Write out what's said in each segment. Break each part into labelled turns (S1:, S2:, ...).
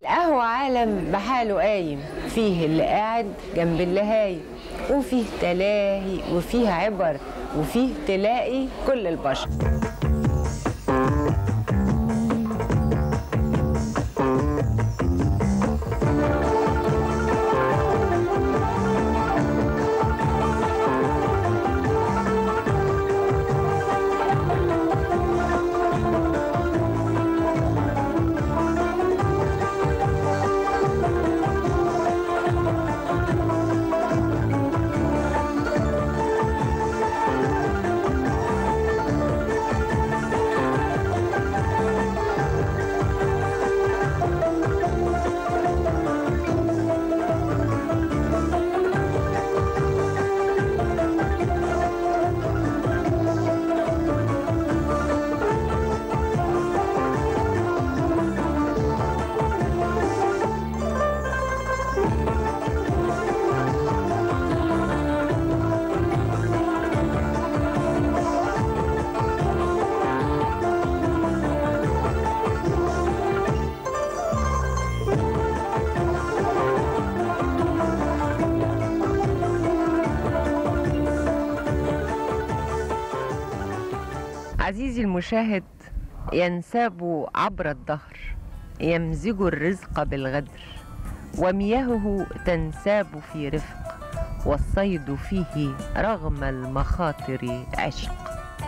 S1: القهوة عالم بحاله قايم فيه اللي قاعد جنب اللي هايم وفيه تلاهي وفيه عبر وفيه تلاقي كل البشر عزيزي المشاهد ينساب عبر الدهر يمزج الرزق بالغدر ومياهه تنساب في رفق والصيد فيه رغم المخاطر عشق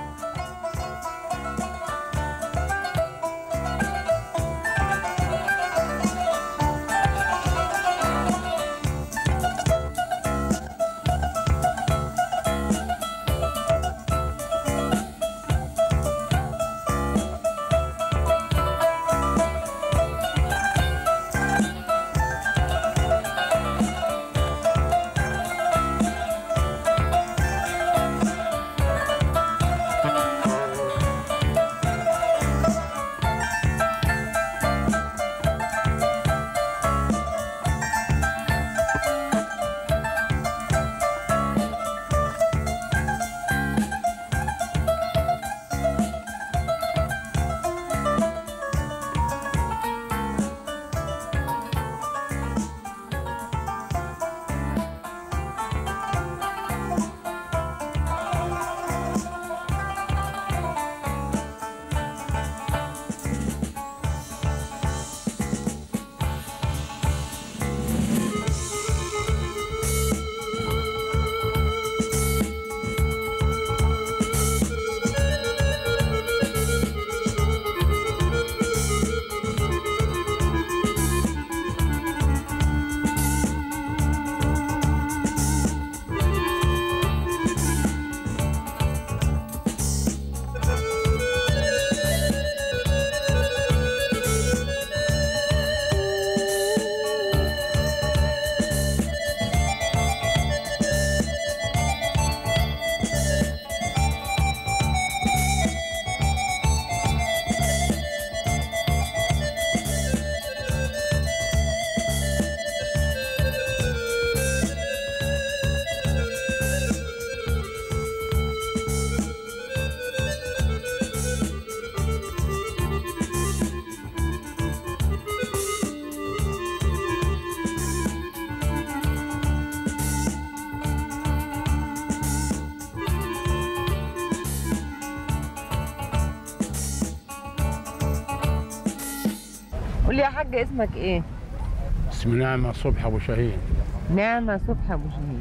S1: قول لي يا حاج اسمك ايه؟
S2: اسمي نعمة صبحي أبو شاهين
S1: نعمة صبحي ابو شهيد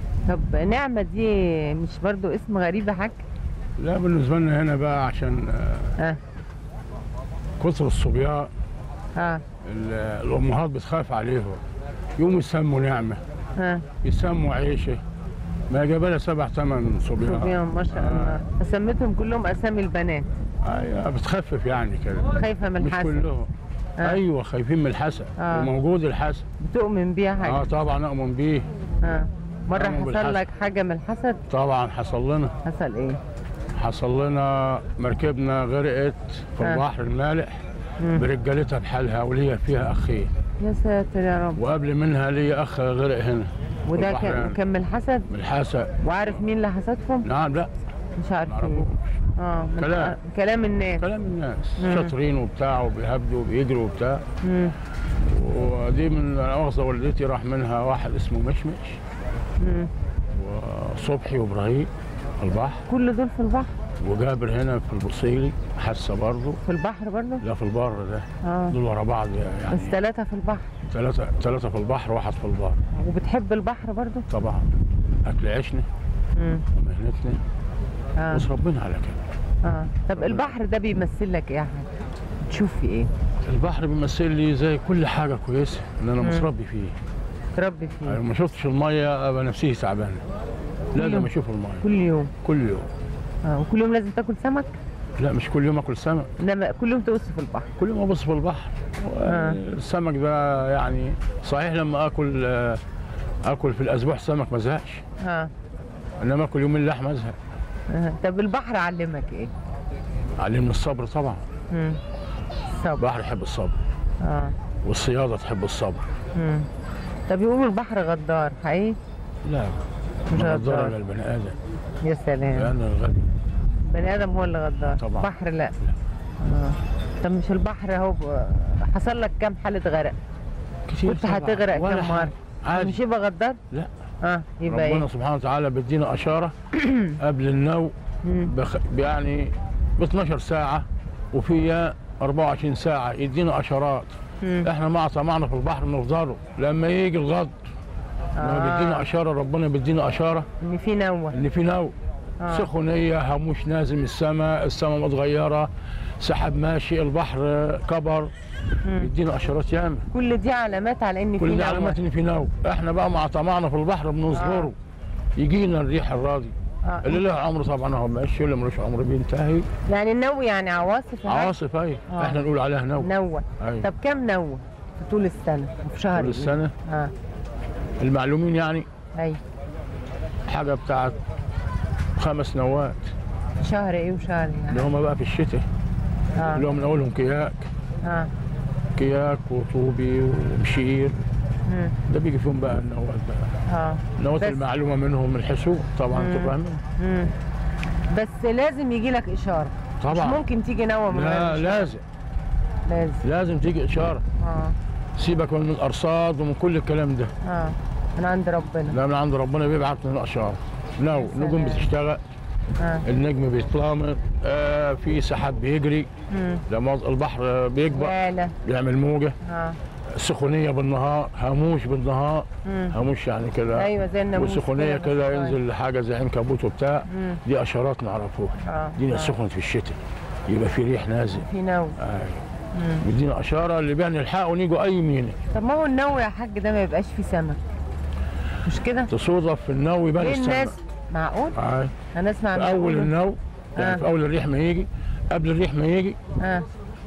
S1: طب نعمة دي مش برضو اسم غريب يا حاج؟
S2: لا بالنسبة لنا هنا بقى عشان آه،
S1: ها
S2: كثر الصبيان
S1: ها
S2: ال- الأمهات بتخاف عليهم يوم يسموا نعمة
S1: ها
S2: يسموا عيشة ما جاب لها سبع ثمان صبيان
S1: صبيان ما شاء الله سميتهم كلهم اسامي البنات
S2: أيوة بتخفف يعني كده
S1: خايفة من
S2: مش
S1: الحسد
S2: كلهم
S1: آه.
S2: أيوة خايفين من الحسد
S1: آه.
S2: وموجود الحسد
S1: بتؤمن بيها حاجة
S2: اه طبعا أؤمن بيه
S1: ها مرة
S2: أؤمن
S1: حصل
S2: بالحسد.
S1: لك حاجة من الحسد
S2: طبعا حصل لنا
S1: حصل ايه؟
S2: حصل لنا مركبنا غرقت في
S1: آه.
S2: البحر المالح
S1: مم.
S2: برجالتها بحالها وليا فيها أخين
S1: يا ساتر يا رب
S2: وقبل منها لي اخ غرق هنا في
S1: وده
S2: البحر
S1: كان
S2: يعني.
S1: كان من الحسد
S2: من الحسا
S1: وعارف مين اللي حسدكم؟
S2: نعم لا
S1: مش عارفين
S2: معرفوش.
S1: اه من
S2: كلام.
S1: كلام الناس
S2: كلام الناس
S1: مم.
S2: شاطرين وبتاع وبيهبدوا وبيجروا وبتاع
S1: مم.
S2: ودي من مؤاخذة والدتي راح منها واحد اسمه مشمش
S1: مم.
S2: وصبحي وابراهيم البحر
S1: كل دول في البحر
S2: وجابر هنا في البصيلي حاسه برضه
S1: في البحر برضه
S2: لا في البر ده
S1: اه
S2: دول ورا بعض
S1: بس
S2: يعني
S1: ثلاثة في البحر
S2: ثلاثة ثلاثة في البحر واحد في البر
S1: وبتحب البحر برضه
S2: طبعا أكل عيشنا
S1: مم.
S2: ومهنتنا
S1: اه
S2: بس ربنا على كده
S1: اه طب البحر ده بيمثل لك ايه يا حاج تشوف في ايه
S2: البحر بيمثل لي زي كل حاجة كويسة إن أنا
S1: مم.
S2: متربي فيه
S1: تربي فيه
S2: يعني ما شفتش المية أبقى نفسيتي تعبانة لازم
S1: يوم.
S2: أشوف المية
S1: كل يوم
S2: كل يوم
S1: اه وكل يوم لازم تاكل سمك
S2: لا مش كل يوم آكل سمك
S1: انما كل يوم تبص في البحر
S2: كل يوم أبص في البحر
S1: آه.
S2: السمك ده يعني صحيح لما آكل آه، آكل في الأسبوع سمك ما زهقش
S1: اه
S2: إنما آكل يومين لحمة أزهق
S1: آه. طب البحر علمك ايه
S2: علمني الصبر طبعا
S1: مم. الصبر
S2: البحر يحب الصبر
S1: اه
S2: والصيادة تحب الصبر
S1: مم. طب يقولوا البحر غدار حقيقي
S2: لا
S1: مش
S2: ما
S1: غدار.
S2: غدار البني آدم
S1: يا سلام
S2: لأن الغني
S1: بني ادم هو اللي غدار
S2: طبعا.
S1: بحر لا آه. طب مش البحر اهو ب- حصل لك كام حالة غرق
S2: كتير
S1: كنت
S2: طبعاً.
S1: هتغرق
S2: ولا
S1: كام
S2: حاجة.
S1: مرة
S2: عادي
S1: مش يبقى غدار
S2: لا
S1: اه يبقى
S2: ربنا
S1: ايه
S2: سبحانه وتعالى بيدينا اشاره قبل النوم
S1: مم.
S2: بخ... يعني ب 12 ساعه وفي 24 ساعه يدينا اشارات
S1: مم.
S2: احنا مع طمعنا في البحر بنفضله لما يجي الغد لما
S1: آه.
S2: بيدينا اشاره ربنا بيدينا اشاره
S1: ان في نوة
S2: ان في نوم
S1: آه.
S2: سخونيه هموش نازل من السماء السماء متغيره سحب ماشي البحر كبر
S1: مم.
S2: بيدينا اشارات ياما
S1: كل دي علامات على ان في
S2: كل دي
S1: نوة
S2: علامات ان في نوم احنا بقى مع طمعنا في البحر بنصبره يجينا الريح الراضي
S1: آه.
S2: اللي له عمر طبعا هو ماشي واللي ملوش عمر بينتهي
S1: يعني النو يعني عواصف يعني؟
S2: عواصف اي
S1: آه.
S2: احنا نقول عليها نو
S1: نوة
S2: أيوة.
S1: طب كام نوة في طول السنة في شهر
S2: طول
S1: إيه؟
S2: السنه
S1: اه
S2: المعلومين يعني
S1: ايوه
S2: حاجه بتاعت خمس نوات
S1: شهر ايه وشهر ايه
S2: اللي هم بقى في الشتاء اللي
S1: اه
S2: هم من اولهم كياك
S1: اه
S2: كياك وطوبي ومشير
S1: مم.
S2: ده بيجي فيهم بقى النوات بقى
S1: اه
S2: النوات
S1: بس-
S2: المعلومه منهم الحسوب طبعا
S1: مم.
S2: انتوا فاهمين
S1: مم. بس لازم يجي لك اشاره
S2: طبعا
S1: مش ممكن تيجي نوة من غير
S2: لا
S1: إشارة.
S2: لازم
S1: لازم
S2: لازم تيجي اشاره
S1: اه
S2: سيبك من الارصاد ومن كل الكلام ده
S1: اه من عند ربنا
S2: ده من عند ربنا بيبعت من الاشاره نو
S1: سلام.
S2: نجوم بتشتغل
S1: اه
S2: النجم بيتلامط آه في سحاب بيجري
S1: مم.
S2: لما البحر بيكبر
S1: يالا
S2: بيعمل موجه
S1: اه
S2: سخونيه بالنهار هاموش بالنهار
S1: مم.
S2: هاموش يعني كده
S1: ايوه زي الناموس
S2: والسخونيه
S1: بس
S2: كده
S1: صغير.
S2: ينزل حاجه زي عنكبوت وبتاع
S1: مم.
S2: دي اشارات نعرفوها
S1: اه
S2: دي
S1: آه.
S2: سخنت في الشتاء يبقى في ريح نازل
S1: في نوى
S2: آه.
S1: مم.
S2: بيدينا اشاره اللي بيعني الحقوا نيجوا اي مينا
S1: طب ما هو النوى يا حاج ده ما يبقاش فيه سمك مش كده؟
S2: تصادف في النو يبان
S1: ليه
S2: السمك
S1: الناس معقول؟
S2: آه.
S1: انا اسمع
S2: في
S1: عن
S2: اول النو يعني
S1: آه.
S2: في اول الريح ما يجي قبل الريح ما يجي
S1: اه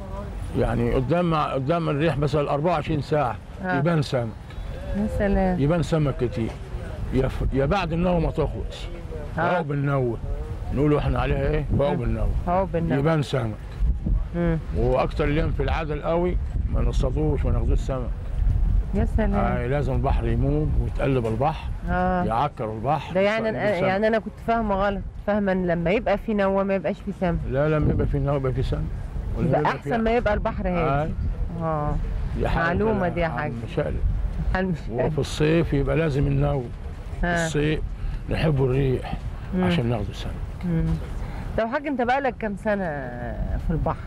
S2: يعني قدام مع قدام الريح مثلا 24 ساعه
S1: آه.
S2: يبان سمك
S1: يا سلام
S2: يبان سمك كتير يا, ف... يا بعد النو ما تخلص
S1: آه.
S2: عقب النو نقولوا احنا عليها ايه عقب النو
S1: هو بالنوى
S2: يبان سمك
S1: مم.
S2: واكتر اليوم في العاده القوي ما نصطادوش ما ناخدوش سمك
S1: يا سلام
S2: آه لازم البحر يموج ويتقلب البحر
S1: اه
S2: يعكر البحر
S1: ده يعني
S2: فيجيب سمك.
S1: يعني انا كنت فاهمه غلط فاهمه ان لما يبقى في نوى ما يبقاش في سمك
S2: لا لما يبقى في نو يبقى في سمك ولما
S1: يبقى
S2: يبقى في-
S1: احسن ما يبقى البحر
S2: آه.
S1: هادي اه
S2: دي حاجة
S1: معلومة
S2: كده
S1: دي يا
S2: عن
S1: حاج.
S2: مشقلب.
S1: حل مش
S2: وفي الصيف يبقى لازم النو في
S1: آه.
S2: الصيف نحب الريح
S1: مم.
S2: عشان ناخد السمك
S1: مم. طب حاج انت بقالك كام سنه في البحر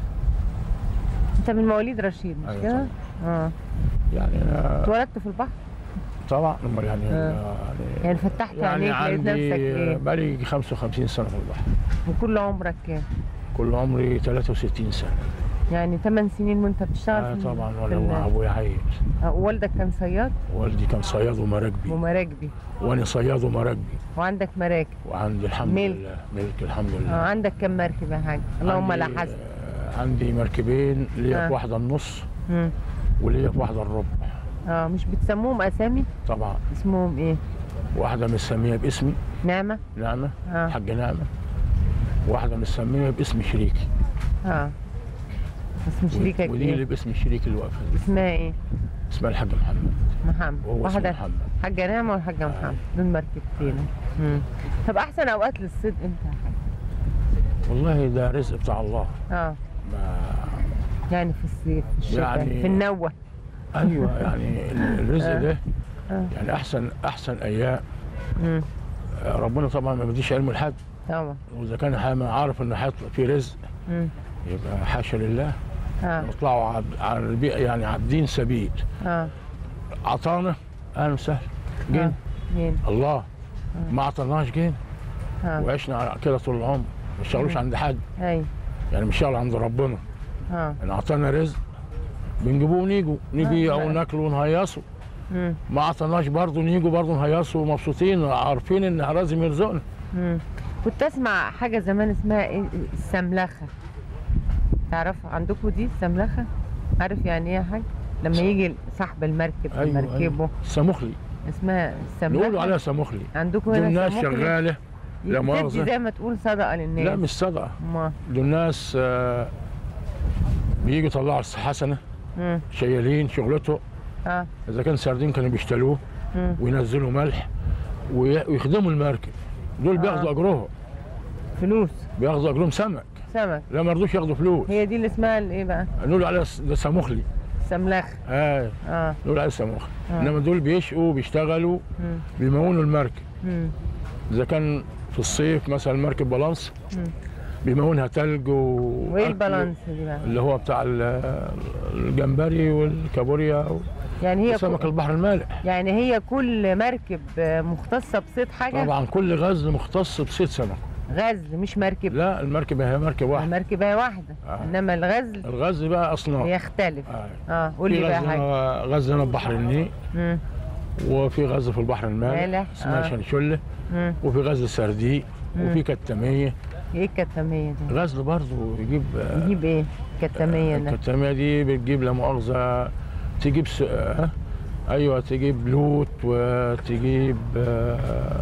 S1: انت من مواليد رشيد مش
S2: أيوة
S1: كده
S2: طبعا.
S1: اه
S2: يعني أنا
S1: اتولدت في البحر
S2: طبعا أمال يعني
S1: آه.
S2: يعني,
S1: يعني فتحت
S2: يعني
S1: عينيك لقيت نفسك
S2: عندي
S1: ايه
S2: بقالي 55 سنه في البحر
S1: وكل عمرك كام
S2: كل عمري 63 سنه
S1: يعني 8 سنين وانت بتشتغل
S2: آه
S1: في
S2: طبعا
S1: في
S2: ولا
S1: ال-
S2: مع ابويا عايش
S1: آه، ووالدك كان صياد
S2: والدي كان صياد ومراكبي
S1: ومراكبي
S2: وانا صياد ومراكبي
S1: وعندك مراكب
S2: وعندي الحمد
S1: ملك.
S2: لله ملك الحمد لله
S1: اه عندك كم مركب يا حاج اللهم لا
S2: عندي-
S1: حسن
S2: آه، عندي مركبين ليا
S1: آه.
S2: في واحده النص
S1: مم.
S2: وليا في واحده الربع
S1: اه مش بتسموهم اسامي
S2: طبعا
S1: اسمهم ايه
S2: واحده مسميه باسمي
S1: نعمه
S2: نعمه
S1: آه.
S2: حاج نعمه واحده مسميه باسم شريكي
S1: اه اسم شريكك
S2: ودي اللي
S1: ايه
S2: باسم شريكي اللي واقفه دي.
S1: اسمها ايه
S2: اسمها الحاج محمد
S1: محمد
S2: وهو اسمه
S1: واحده
S2: محمد
S1: حاجه نعمه والحاجه محمد دول مركبتين مم. طب احسن اوقات للصيد امتى يا حاج
S2: والله ده رزق بتاع الله
S1: اه
S2: ما
S1: يعني في الصيف في الشتاء
S2: يعني-
S1: في النوة
S2: ايوه يعني الرزق
S1: آه.
S2: ده
S1: آه.
S2: يعني احسن احسن ايام
S1: مم.
S2: آه، ربنا طبعا ما بديش علم لحد
S1: طبعا
S2: واذا كان ح- عارف ان هيطلع في رزق
S1: مم.
S2: يبقى حاشا لله
S1: اه
S2: يطلعوا عب... على البيئة يعني عابدين سبيل
S1: اه
S2: عطانا اهلا وسهلا
S1: آه.
S2: جينا
S1: مين
S2: الله ما عطلناش جينا
S1: اه
S2: وعشنا على كده طول العمر ما اشتغلوش عند حد
S1: اي
S2: يعني مش عند ربنا
S1: اه
S2: يعني عطانا رزق بنجيبوه ونيجوا نبيعه
S1: آه.
S2: وناكله ونهيصه
S1: مم.
S2: ما عطلناش برضه نيجوا برضه نهيصه ومبسوطين عارفين ان لازم يرزقنا
S1: مم. كنت اسمع حاجه زمان اسمها ايه السملخه تعرف عندكم دي السملخه عارف يعني ايه يا حاج لما يجي صاحب المركب في
S2: ايوه
S1: مركبه
S2: ايوه سمخلي
S1: اسمها السملخه
S2: نقولوا عليها سمخلي
S1: عندكم
S2: دول
S1: هنا
S2: ناس
S1: سموخلي؟
S2: شغاله لا
S1: بتدي
S2: مؤاخذة.
S1: زي ما تقول صدقه للناس
S2: لا مش صدقه
S1: ما
S2: دول ناس آه، بيجوا يطلعوا حسنه
S1: مم.
S2: شيالين شغلته
S1: اه
S2: اذا كان سردين كانوا بيشتروه
S1: مم.
S2: وينزلوا ملح وي- ويخدموا المركب دول بياخدوا اجرهم
S1: فلوس
S2: بياخدوا اجرهم سمك
S1: سمك
S2: لا ما رضوش ياخدوا فلوس
S1: هي دي اللي اسمها الايه بقى
S2: نقول عليها س- ده سمخلي
S1: سملخه
S2: اي
S1: اه
S2: نقول عليها سمخلي
S1: آه.
S2: انما دول بيشقوا بيشتغلوا
S1: مم.
S2: بيمونوا المركب
S1: مم.
S2: اذا كان في الصيف مثلا مركب بالانس
S1: مم.
S2: بيمونها تلج و
S1: وايه البالانس دي بقى
S2: اللي هو بتاع ال- الجمبري والكابوريا و-
S1: يعني هي
S2: سمك
S1: كل...
S2: البحر المالح
S1: يعني هي كل مركب آه، مختصه بصيد حاجه
S2: طبعا كل غزل مختص بصيد سمك
S1: غزل مش مركب
S2: لا المركب هي مركب واحد
S1: المركب هي واحده
S2: آه.
S1: انما الغزل
S2: الغزل بقى اصناف
S1: يختلف
S2: آه.
S1: اه قول
S2: في
S1: لي بقى
S2: غزل
S1: حاجه
S2: هنا- غزل هنا في بحر النيل
S1: مم.
S2: وفي غزل في البحر المالح
S1: مالح،
S2: اسمها
S1: آه.
S2: شنشله
S1: مم.
S2: وفي غزل سرديه وفي كتاميه
S1: ايه الكتاميه دي
S2: غزل برضه يجيب آه،
S1: يجيب ايه الكتاميه ده
S2: الكتاميه دي بتجيب لا مؤاخذه تجيب س... آه، ايوه تجيب لوت وتجيب آه،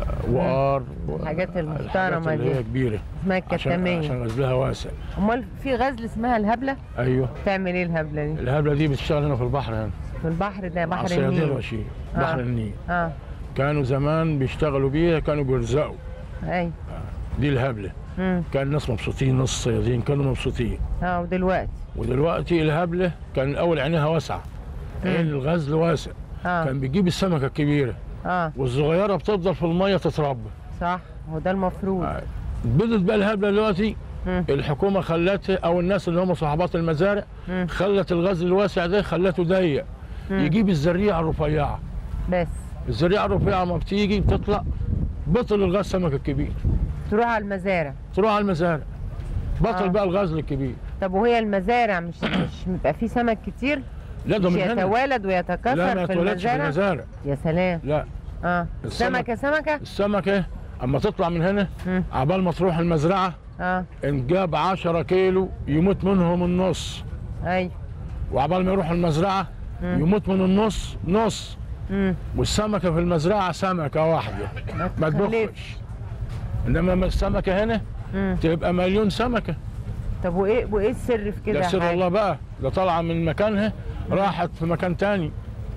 S2: وقار و-
S1: الحاجات المحترمة
S2: الحاجات اللي
S1: دي.
S2: هي كبيره
S1: اسمها
S2: عشان
S1: الكتاميه
S2: عشان غزلها واسع
S1: امال في غزل اسمها الهبله
S2: ايوه
S1: تعمل ايه الهبله دي
S2: الهبله دي بتشتغل هنا في البحر هنا
S1: في البحر ده
S2: مع
S1: بحر
S2: الصيادين
S1: النيل
S2: الرشيد
S1: آه.
S2: بحر النيل
S1: اه
S2: كانوا زمان بيشتغلوا بيها كانوا بيرزقوا
S1: اي
S2: دي الهبله
S1: امم
S2: كان الناس مبسوطين ناس الصيادين كانوا مبسوطين
S1: اه ودلوقتي
S2: ودلوقتي الهبله كان الاول عينيها واسعه عين الغزل واسع
S1: اه
S2: كان بيجيب السمكه الكبيره
S1: اه
S2: والصغيره بتفضل في الميه تتربى
S1: صح هو ده المفروض
S2: آه. بدت بقى الهبله دلوقتي
S1: مم.
S2: الحكومه خلتها او الناس اللي هم صاحبات المزارع
S1: مم.
S2: خلت الغزل الواسع ده خلته ضيق
S1: مم.
S2: يجيب الزريعه الرفيعه
S1: بس
S2: الزريعه الرفيعه ما بتيجي بتطلع بطل الغاز السمك الكبير
S1: تروح على المزارع
S2: تروح على المزارع بطل
S1: آه.
S2: بقى الغزل الكبير
S1: طب وهي المزارع مش مش بيبقى في سمك كتير
S2: لا ده
S1: مش
S2: من هنا
S1: يتوالد
S2: لا
S1: ويتكاثر
S2: ما
S1: في
S2: يتولدش في
S1: المزارع
S2: المزارع
S1: يا سلام
S2: لا
S1: اه
S2: السمك-
S1: سمكه سمكه
S2: السمكه اما تطلع من هنا
S1: مم.
S2: عبال ما تروح المزرعه
S1: اه
S2: ان جاب 10 كيلو يموت منهم النص
S1: ايوه
S2: وعبال ما يروح المزرعه
S1: مم.
S2: يموت من النص نص
S1: امم
S2: والسمكه في المزرعه سمكه واحده ما تبخش انما السمكه هنا
S1: امم
S2: تبقى مليون سمكه
S1: طب وايه وايه السر في كده
S2: ده
S1: يا
S2: سر
S1: حاج؟
S2: الله بقى ده طالعه من مكانها راحت في مكان تاني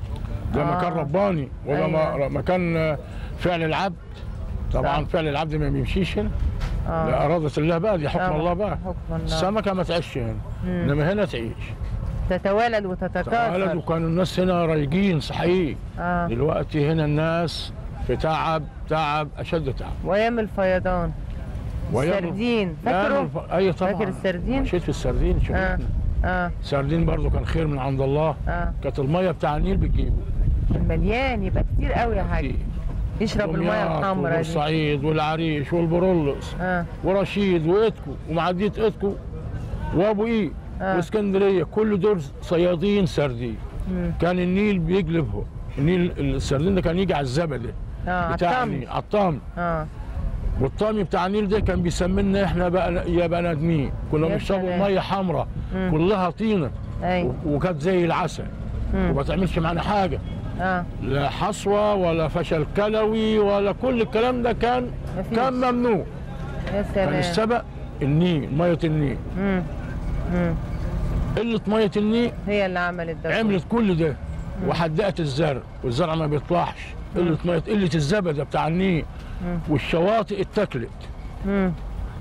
S2: ده
S1: آه.
S2: مكان رباني وده
S1: أيوة.
S2: م- مكان آه، فعل العبد طبعا
S1: صح.
S2: فعل العبد ما بيمشيش هنا
S1: اه
S2: لا إرادة الله بقى دي حكم
S1: طبعا.
S2: الله بقى
S1: حكم الله
S2: السمكة ما تعيش هنا
S1: مم.
S2: إنما هنا تعيش
S1: تتوالد
S2: تعالد
S1: وتتكاثر
S2: وكانوا الناس هنا رايقين صحيين
S1: اه
S2: دلوقتي هنا الناس في تعب تعب أشد تعب
S1: وايام الفيضان
S2: ويوم-
S1: السردين
S2: لا،
S1: فاكره
S2: الف- أي طبعا
S1: فاكر السردين؟
S2: مشيت في السردين
S1: اه
S2: شغلتنا
S1: اه
S2: السردين برضو كان خير من عند الله
S1: اه
S2: كانت المية بتاع النيل بتجيبه
S1: المليان يبقى كتير قوي يا حاج يشرب الميه
S2: دمياط
S1: الحمراء دي
S2: وبورسعيد والعريش والبرولس
S1: اه
S2: ورشيد وإتكو ومعدية إتكو وأبو إيه
S1: آه.
S2: واسكندرية كل دول صيادين سردين
S1: مم.
S2: كان النيل بيجلبهم النيل السردين ده كان يجي على الزبده
S1: اه
S2: بتاع
S1: عالطمي.
S2: النيل على الطامي
S1: اه
S2: والطامي بتاع النيل ده كان بيسمينا احنا بقى يا بني ادمين كنا
S1: يا
S2: بنشربوا
S1: سلام.
S2: ميه حمراء
S1: مم.
S2: كلها طينه
S1: ايوه
S2: و- وكانت زي العسل
S1: مم.
S2: وما تعملش معانا حاجه
S1: اه
S2: لا حصوه ولا فشل كلوي ولا كل الكلام ده كان
S1: مفيش.
S2: كان ممنوع
S1: يا
S2: كان
S1: سلام
S2: السبق النيل ميه النيل
S1: مم. مم.
S2: قله ميه النيل
S1: هي اللي عملت ده
S2: عملت كل ده وحدقت الزرع والزرع ما بيطلعش قله ميه قله الزبده بتاع النيل
S1: مم.
S2: والشواطئ اتاكلت
S1: مم.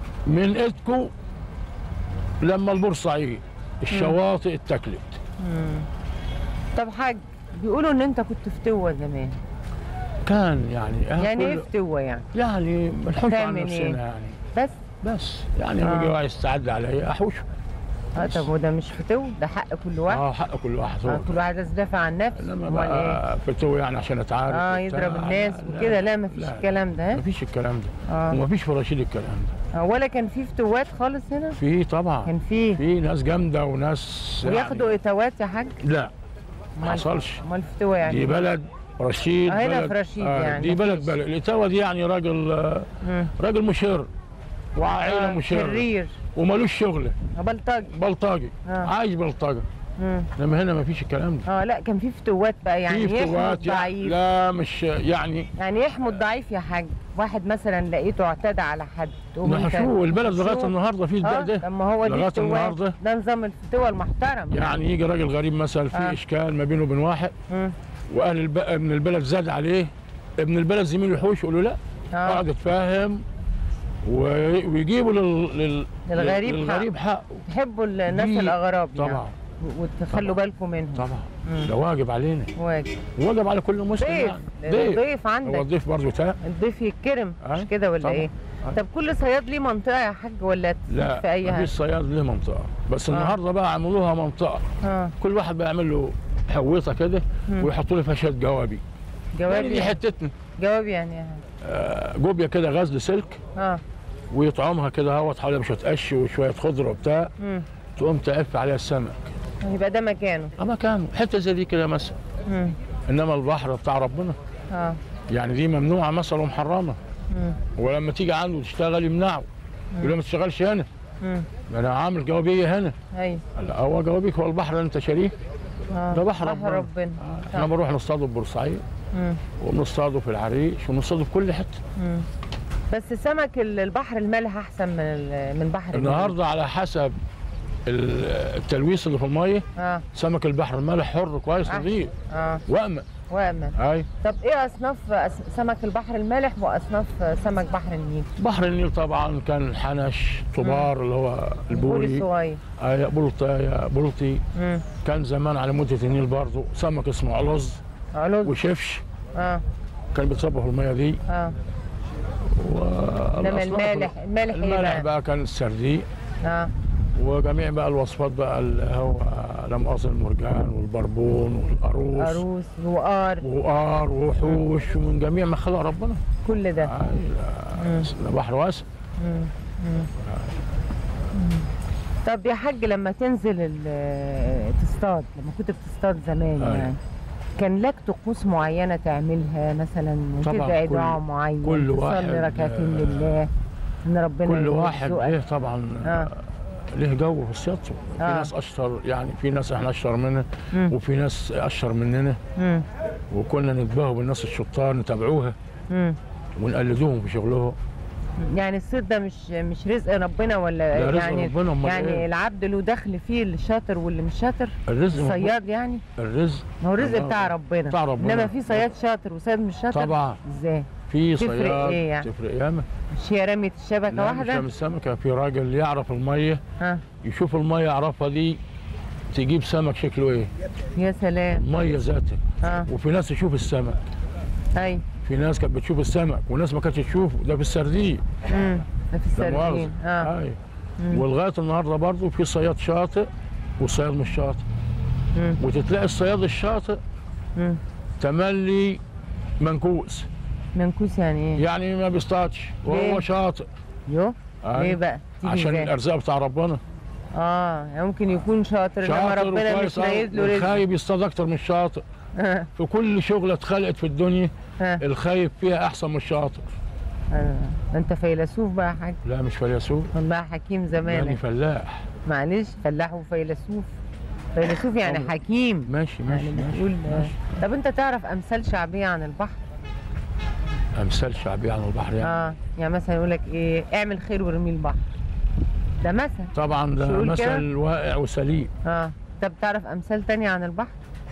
S2: من ايدكو لما البورسعيد الشواطئ اتاكلت
S1: مم. طب حاج بيقولوا ان انت كنت فتوه زمان
S2: كان يعني آه
S1: يعني ايه
S2: كل-
S1: فتوه يعني
S2: يعني بنحوش عن
S1: تعمل إيه؟
S2: نفسنا يعني
S1: بس
S2: بس يعني
S1: آه.
S2: لما يجي واحد يستعد عليا احوشه
S1: اه طب وده مش فتوه ده حق كل واحد
S2: اه حق كل واحد
S1: آه
S2: هو
S1: كل واحد لازم يدافع عن نفسه
S2: لما
S1: امال ايه
S2: بقى فتوه يعني عشان اتعارك
S1: اه
S2: وبتاع،
S1: يضرب
S2: لا،
S1: الناس
S2: لا،
S1: وكده لا مفيش
S2: لا.
S1: الكلام ده ها؟
S2: مفيش الكلام ده
S1: اه
S2: ومفيش في رشيد الكلام ده
S1: آه، ولا كان في فتوات خالص هنا
S2: في طبعا
S1: كان في
S2: في ناس جامده وناس
S1: وياخدوا
S2: يعني
S1: اتوات يا حاج
S2: لا ما
S1: أمال-
S2: حصلش
S1: امال فتوه يعني
S2: دي بلد رشيد
S1: آه، هنا
S2: بلد
S1: في رشيد يعني
S2: دي بلد
S1: مفيش.
S2: بلد الاتاوه دي يعني راجل آه،
S1: مم.
S2: راجل مشر وعائله
S1: آه،
S2: مشر
S1: شرير
S2: ومالوش شغله
S1: بلطجي
S2: بلطجي
S1: آه.
S2: عايش بلطجه
S1: مم.
S2: انما هنا مفيش الكلام ده
S1: اه لا كان في فتوات بقى يعني
S2: في
S1: يحموا
S2: فتوات يعني
S1: الضعيف
S2: لا مش يعني
S1: يعني يحموا الضعيف يا حاج واحد مثلا لقيته اعتدى على حد تقوم انت
S2: نحشوه البلد لغايه
S1: نحشوه.
S2: النهارده في ده
S1: اه
S2: ده
S1: طب ما هو دي
S2: لغاية
S1: فتوات.
S2: النهاردة.
S1: ده نظام الفتوى المحترم
S2: يعني يجي راجل غريب مثلا في
S1: آه.
S2: اشكال ما بينه وبين واحد
S1: مم.
S2: واهل الب... ابن البلد زاد عليه ابن البلد زميله يحوش يقول له لا
S1: اه
S2: اقعد اتفاهم و... ويجيبوا لل... لل...
S1: للغريب
S2: للغريب حقه
S1: تحبوا الناس
S2: دي
S1: الاغراب يعني
S2: طبعا
S1: وتخلوا بالكم منهم
S2: طبعا
S1: مم.
S2: ده واجب علينا
S1: واجب
S2: واجب على كل مسلم
S1: ضيف
S2: يعني
S1: ضيف,
S2: ضيف
S1: ضيف
S2: هو
S1: عندك
S2: الضيف برضه تا
S1: الضيف يتكرم مش
S2: أي.
S1: كده ولا
S2: طبعا.
S1: ايه
S2: أي.
S1: طب كل صياد ليه منطقه يا حاج ولا
S2: لا
S1: في اي
S2: مفيش
S1: حاجه
S2: صياد له منطقه بس
S1: آه.
S2: النهارده بقى عملوها منطقه
S1: اه
S2: كل واحد بقى يعمل له حويطه كده
S1: مم.
S2: ويحطوا له فيها شويه جوابي يعني
S1: جوابي
S2: دي حتتنا
S1: جواب يعني إيه؟
S2: آه، جوبيا كده غزل سلك
S1: اه
S2: ويطعمها كده اهوت حواليها بشويه قش وشويه خضره وبتاع
S1: امم
S2: تقوم تقف عليها السمك
S1: يبقى ده مكانه
S2: اما كان حته زي دي كده مثلا
S1: امم
S2: انما البحر بتاع ربنا
S1: اه
S2: يعني دي ممنوعه مثلا ومحرمه
S1: امم
S2: ولما تيجي عنده تشتغل يمنعه يقول له ما تشتغلش هنا
S1: امم
S2: انا عامل جوابيه هنا
S1: ايوه
S2: لا هو جوابيك هو البحر اللي انت شاريه
S1: اه
S2: ده بحر ربنا.
S1: ربنا
S2: احنا بنروح نصطاده في بورسعيد
S1: امم
S2: وبنصطاده في العريش وبنصطاده في كل حته
S1: امم بس سمك ال- البحر المالح احسن من ال- من بحر
S2: النهارده على حسب ال- التلويث اللي في الميه
S1: المالح. اه
S2: سمك البحر المالح حر كويس
S1: أحسن.
S2: نظيف
S1: اه
S2: وامن
S1: وامن
S2: اي
S1: طب ايه اصناف أس- سمك البحر المالح واصناف سمك بحر النيل
S2: بحر النيل طبعا كان حنش طبار اللي هو
S1: البوري
S2: البوري
S1: الصغير
S2: اي بلطي بلطي
S1: امم
S2: كان زمان على مده النيل برضه سمك اسمه علوز
S1: علوز
S2: وشفش
S1: اه
S2: كان بيتصبح الميه دي
S1: اه
S2: و
S1: انما المالح المالح ايه
S2: المالح
S1: بقى؟
S2: بقى كان السردين
S1: اه
S2: وجميع بقى الوصفات بقى اللي هو لمقاص المرجان والبربون والقاروص
S1: عروس وقار
S2: وقار ووحوش ومن جميع ما خلق ربنا
S1: كل ده
S2: آه،
S1: مم.
S2: ده بحر واسع
S1: مم. مم. مم. طب يا حاج لما تنزل ال- تصطاد لما كنت بتصطاد زمان
S2: أيوة.
S1: يعني كان لك طقوس معينة تعملها مثلا
S2: طبعاً،
S1: تدعي
S2: كل-
S1: دعاء معين
S2: كل
S1: تصلي
S2: واحد،
S1: ركعتين
S2: آه،
S1: لله ان ربنا
S2: كل واحد
S1: يرزقك.
S2: له طبعا
S1: آه.
S2: له جو في صيادته في
S1: آه.
S2: ناس اشطر يعني في ناس احنا اشطر منها
S1: مم.
S2: وفي ناس اشطر مننا
S1: مم.
S2: وكنا نتباهوا بالناس الشطار نتابعوها
S1: مم.
S2: ونقلدوهم في شغلهم
S1: يعني الصيد ده مش مش رزق ربنا ولا
S2: ده رزق
S1: يعني
S2: ربنا، أمال
S1: يعني
S2: إيه؟
S1: العبد له دخل فيه اللي شاطر واللي مش شاطر
S2: الرزق مفروض-
S1: صياد يعني
S2: الرزق
S1: ما هو الرزق
S2: الله
S1: بتاع
S2: أكبر.
S1: ربنا
S2: بتاع ربنا.
S1: انما في صياد شاطر وصياد مش شاطر
S2: طبعا
S1: ازاي
S2: في
S1: تفرق
S2: صياد
S1: إيه يعني؟
S2: تفرق ياما
S1: مش هي رمية الشبكة
S2: لا مش
S1: واحدة
S2: من السمكه في راجل يعرف الميه
S1: ها
S2: يشوف الميه يعرفها دي تجيب سمك شكله ايه
S1: يا سلام
S2: ميه ذاته
S1: ها
S2: وفي ناس تشوف السمك
S1: اي
S2: في ناس كانت بتشوف السمك وناس ما كانتش تشوفه ده في السردين
S1: امم ده في
S2: لا مؤاخذة.
S1: السردين اه
S2: اي
S1: مم.
S2: ولغايه النهارده برضه في صياد شاطئ وصياد مش شاطئ
S1: مم.
S2: وتتلاقي الصياد الشاطئ
S1: مم.
S2: تملي منكوس
S1: منكوس يعني ايه؟
S2: يعني ما بيصطادش وهو
S1: ليه؟
S2: شاطئ
S1: يو
S2: أي.
S1: ليه بقى؟ تيجي
S2: عشان
S1: إزاي؟
S2: الارزاق بتاع ربنا
S1: اه يعني ممكن يكون شاطر انما
S2: شاطر
S1: ربنا
S2: وكويس
S1: مش رايد له رزق
S2: الخايب يصطاد اكتر من الشاطئ
S1: ها
S2: في كل شغله اتخلقت في الدنيا
S1: ها
S2: الخايب فيها احسن من الشاطر
S1: آه. انت فيلسوف بقى يا حاج
S2: لا مش فيلسوف
S1: والله حكيم
S2: يعني
S1: زمانك
S2: فلاح
S1: معلش فلاح وفيلسوف فيلسوف يعني
S2: طبعا.
S1: حكيم
S2: ماشي ماشي
S1: يعني
S2: ماشي,
S1: بتقول
S2: ماشي.
S1: طب انت تعرف امثال شعبيه عن البحر
S2: امثال شعبيه عن البحر يعني
S1: اه يعني مثلا يقول لك ايه اعمل خير وارمي البحر ده مثل
S2: طبعا ده
S1: شو يقول كده؟
S2: مثل واقع وسليم
S1: اه طب تعرف امثال تانية عن البحر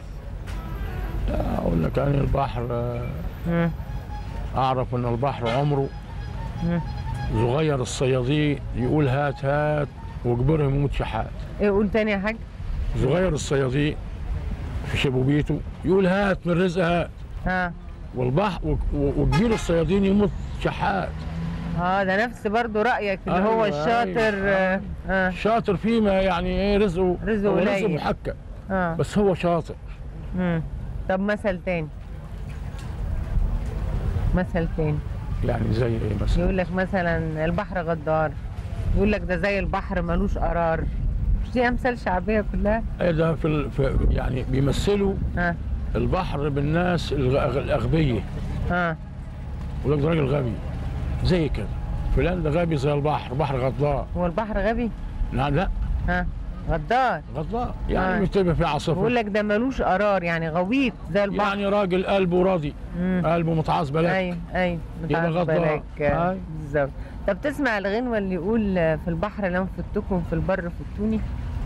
S2: اقول لك يعني البحر آه،
S1: مم.
S2: اعرف ان البحر عمره
S1: مم.
S2: صغير الصيادين يقول هات هات وكبرهم يموت شحات
S1: ايه قول تاني يا حاج
S2: صغير الصيادين في شبوبيته يقول هات من رزقها
S1: ها
S2: والبحر و- و- وكبير الصيادين يموت شحات
S1: اه ده نفس برضو رايك اللي هو
S2: أيوة،
S1: الشاطر
S2: أيوة.
S1: اه اه,
S2: شاطر فيما يعني ايه رزقه
S1: رزقه
S2: هو رزقه
S1: قليل.
S2: محكم
S1: آه.
S2: بس هو شاطر
S1: مم. طب مثل تاني مثل تاني
S2: يعني زي ايه مثلا
S1: يقول لك مثلا البحر غدار يقول لك ده زي البحر ملوش قرار مش دي امثال شعبيه كلها
S2: ايه ده في, ال- في يعني بيمثلوا
S1: ها
S2: البحر بالناس الغ- الاغبيه
S1: ها
S2: يقول لك ده راجل غبي زي كده فلان ده غبي زي البحر بحر غدار
S1: هو البحر غبي
S2: لا لا
S1: ها غدار
S2: غدار
S1: آه.
S2: يعني بتبقى في
S1: بيقول
S2: عاصفه
S1: لك ده ملوش قرار يعني غويط زي البحر
S2: يعني راجل قلبه راضي
S1: مم.
S2: قلبه متعصب لك
S1: ايوه ايوه
S2: يبقى
S1: متعب
S2: غدار.
S1: بالك
S2: أي.
S1: بالظبط طب تسمع الغنوه اللي يقول في البحر لم فتكم في البر فتوني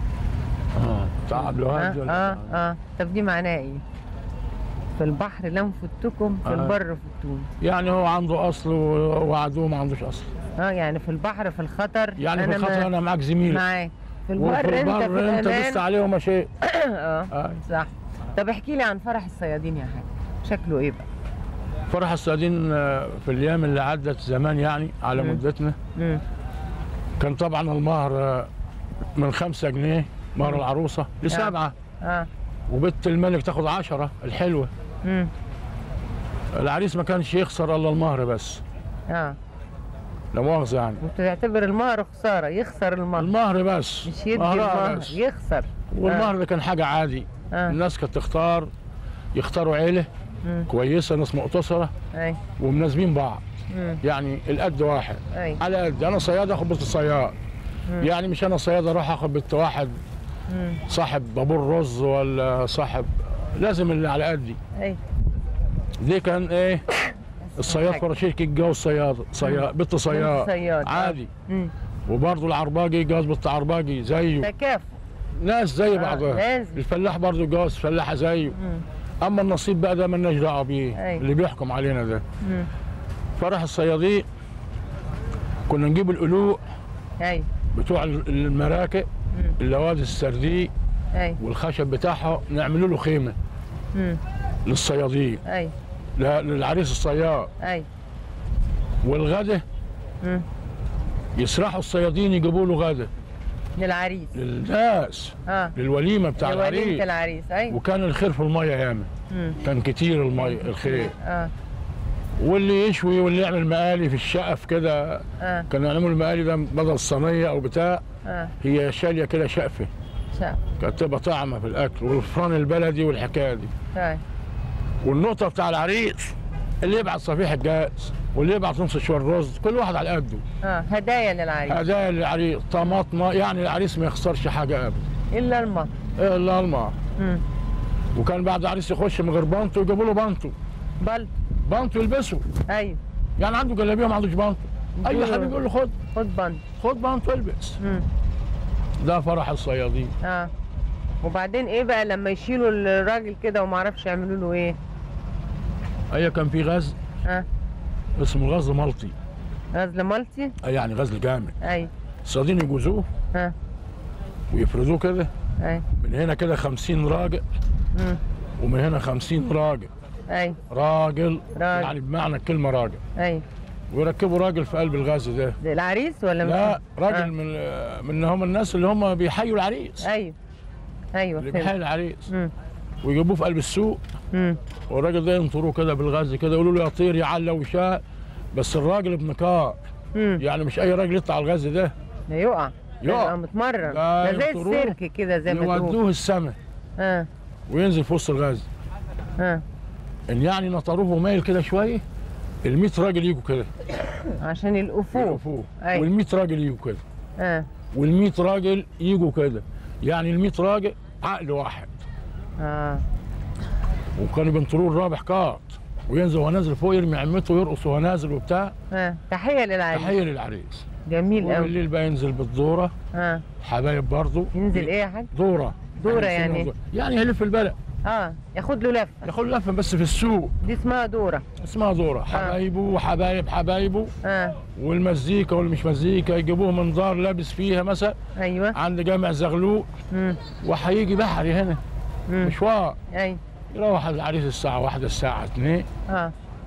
S2: اه تعب له
S1: اه
S2: هذا
S1: اه, آه. طب دي معناها ايه في البحر لم فتكم في
S2: آه.
S1: البر فتوني
S2: يعني هو عنده اصل وعدوه ما عندوش اصل
S1: اه يعني في البحر في الخطر
S2: يعني في
S1: أنا
S2: الخطر
S1: ما-
S2: انا معاك زميلك
S1: معاك في
S2: وفي
S1: البر انت في
S2: البر انت
S1: الامان
S2: دست عليه ومشيت
S1: اه
S2: آه.
S1: صح طب احكي لي عن فرح الصيادين يا حاج شكله ايه بقى
S2: فرح الصيادين آه، في الايام اللي عدت زمان يعني على
S1: مم.
S2: مدتنا
S1: مم.
S2: كان طبعا المهر آه، من خمسة جنيه مهر العروسة لسبعة
S1: اه
S2: وبنت الملك تاخد عشرة الحلوة
S1: مم.
S2: العريس ما كانش يخسر الا المهر بس
S1: اه
S2: لا مؤاخذة يعني
S1: وتعتبر المهر خساره يخسر المهر
S2: المهر بس
S1: مش يدي
S2: مهرها
S1: المهر
S2: بس
S1: يخسر
S2: والمهر ده كان حاجة عادي
S1: اه
S2: الناس كانت تختار يختاروا عيلة
S1: مم.
S2: كويسة ناس مقتصرة
S1: اي
S2: ومناسبين بعض
S1: مم.
S2: يعني القد واحد
S1: اي
S2: على قد انا صياد اخد بنت الصياد
S1: مم.
S2: يعني مش انا صياد اروح اخد بنت واحد
S1: مم.
S2: صاحب بابور رز ولا صاحب لازم اللي على قدي
S1: اي
S2: دي كان ايه الصياد
S1: حاجة.
S2: فرا شركة جوز صياد صياد بنت صياد
S1: صياد، آه.
S2: عادي
S1: مم.
S2: وبرضه العرباجي جوز بنت عرباجي زيه
S1: تكافؤ
S2: ناس زي
S1: آه،
S2: بعضها
S1: لازم.
S2: الفلاح برضه جوز فلاحة زيه
S1: مم.
S2: اما النصيب بقى ده مالناش دعوه بيه
S1: أي.
S2: اللي بيحكم علينا ده
S1: مم.
S2: فرح الصيادين كنا نجيب القلوق
S1: اي
S2: بتوع المراكب
S1: مم.
S2: اللوادي السرديه
S1: اي
S2: والخشب بتاعها نعمل له خيمه
S1: مم.
S2: للصيادين
S1: اي
S2: لا- للعريس الصياد
S1: اي
S2: والغدا
S1: مم.
S2: يسرحوا الصيادين يجيبوا له غدا
S1: للعريس
S2: للناس
S1: اه
S2: للوليمه بتاع
S1: لوليمة
S2: العريس
S1: العريس اي
S2: وكان الخير في الميه ياما
S1: مم.
S2: كان كتير الميه الخير
S1: اه
S2: واللي يشوي واللي يعمل مقالي في الشقف كده
S1: اه
S2: كانوا يعملوا المقالي ده بدل صينيه او بتاع
S1: اه
S2: هي شاليه كده شقفه
S1: شاف
S2: كانت تبقى طعمه في الاكل والفران البلدي والحكايه دي
S1: طيب
S2: والنقطه بتاع العريس اللي يبعت صفيحه جاز واللي يبعت نص شويه رز كل واحد على قده
S1: اه هدايا للعريس
S2: هدايا للعريس طماطمه يعني العريس ما يخسرش حاجه ابدا
S1: الا المهر
S2: الا الماء
S1: مم.
S2: وكان بعد العريس يخش من غير بانتو يجيبوا له بانتو
S1: بل
S2: بانتو يلبسه
S1: ايوه
S2: يعني عنده جلابيه ما عندوش بانتو اي
S1: يديله-
S2: حبيبي يقول له خد
S1: خد بند
S2: خد بانتو البس
S1: مم.
S2: ده فرح الصيادين
S1: اه وبعدين ايه بقى لما يشيلوا الراجل كده وما عرفش يعملوا له ايه
S2: هي كان في غزل
S1: اه
S2: اسمه غزل ملطي
S1: غزل مالتي
S2: أي يعني غزل جامد
S1: اي
S2: الصيادين يجوزوه
S1: ها
S2: ويفردوه كده
S1: اي
S2: من هنا كده 50 راجل
S1: مم.
S2: ومن هنا 50 راجل
S1: اي
S2: راجل
S1: راجل.
S2: يعني بمعنى الكلمه راجل
S1: اي
S2: ويركبوا راجل في قلب الغاز ده
S1: ده العريس ولا
S2: لا
S1: مش
S2: راجل
S1: آه.
S2: من من هم الناس اللي هم بيحيوا العريس
S1: ايوه ايوه
S2: اللي
S1: فهمت
S2: بيحيي العريس
S1: مم.
S2: ويجيبوه في قلب السوق
S1: مم.
S2: والراجل ده ينطروه كده بالغاز كده يقولوا له يا طير يا علا وشاء بس الراجل ابن كار
S1: مم.
S2: يعني مش اي راجل يطلع على الغاز ده
S1: ده يقع
S2: يقع.
S1: يبقى متمرن
S2: لا
S1: ده زي
S2: ينطروه.
S1: السيرك كده زي ما تقول
S2: يودوه السماء
S1: اه
S2: وينزل في وسط الغاز
S1: اه
S2: ان يعني نطروه ومايل كده شويه ال 100 راجل يجوا كده
S1: عشان يلقفوه
S2: يقفوه
S1: أي.
S2: وال 100 راجل يجوا كده
S1: اه
S2: وال 100 راجل يجوا كده يعني ال 100 راجل عقل واحد
S1: اه
S2: وكانوا بينطروه الرابح قاط وينزل وهو نازل فوق يرمي عمته ويرقص وهو نازل وبتاع
S1: اه تحيه للعريس
S2: تحيه للعريس
S1: جميل قوي
S2: وبالليل بقى ينزل بالدوره
S1: اه
S2: حبايب برضه
S1: ينزل ايه يا حاج
S2: دوره
S1: دورة
S2: يسموها
S1: يعني إيه؟
S2: دورة. يعني يلف البلد
S1: اه ياخد له لفه
S2: ياخد لفه بس في السوق
S1: دي اسمها دوره
S2: اسمها دوره حبايبه وحبايب حبايبه
S1: اه
S2: والمزيكا واللي مش مزيكا يجيبوه من دار لابس فيها مثلا
S1: ايوه
S2: عند جامع زغلول
S1: مم.
S2: وهيجي بحري هنا
S1: مم.
S2: مشوار
S1: اي
S2: يروح العريس الساعه واحدة الساعه 2
S1: اه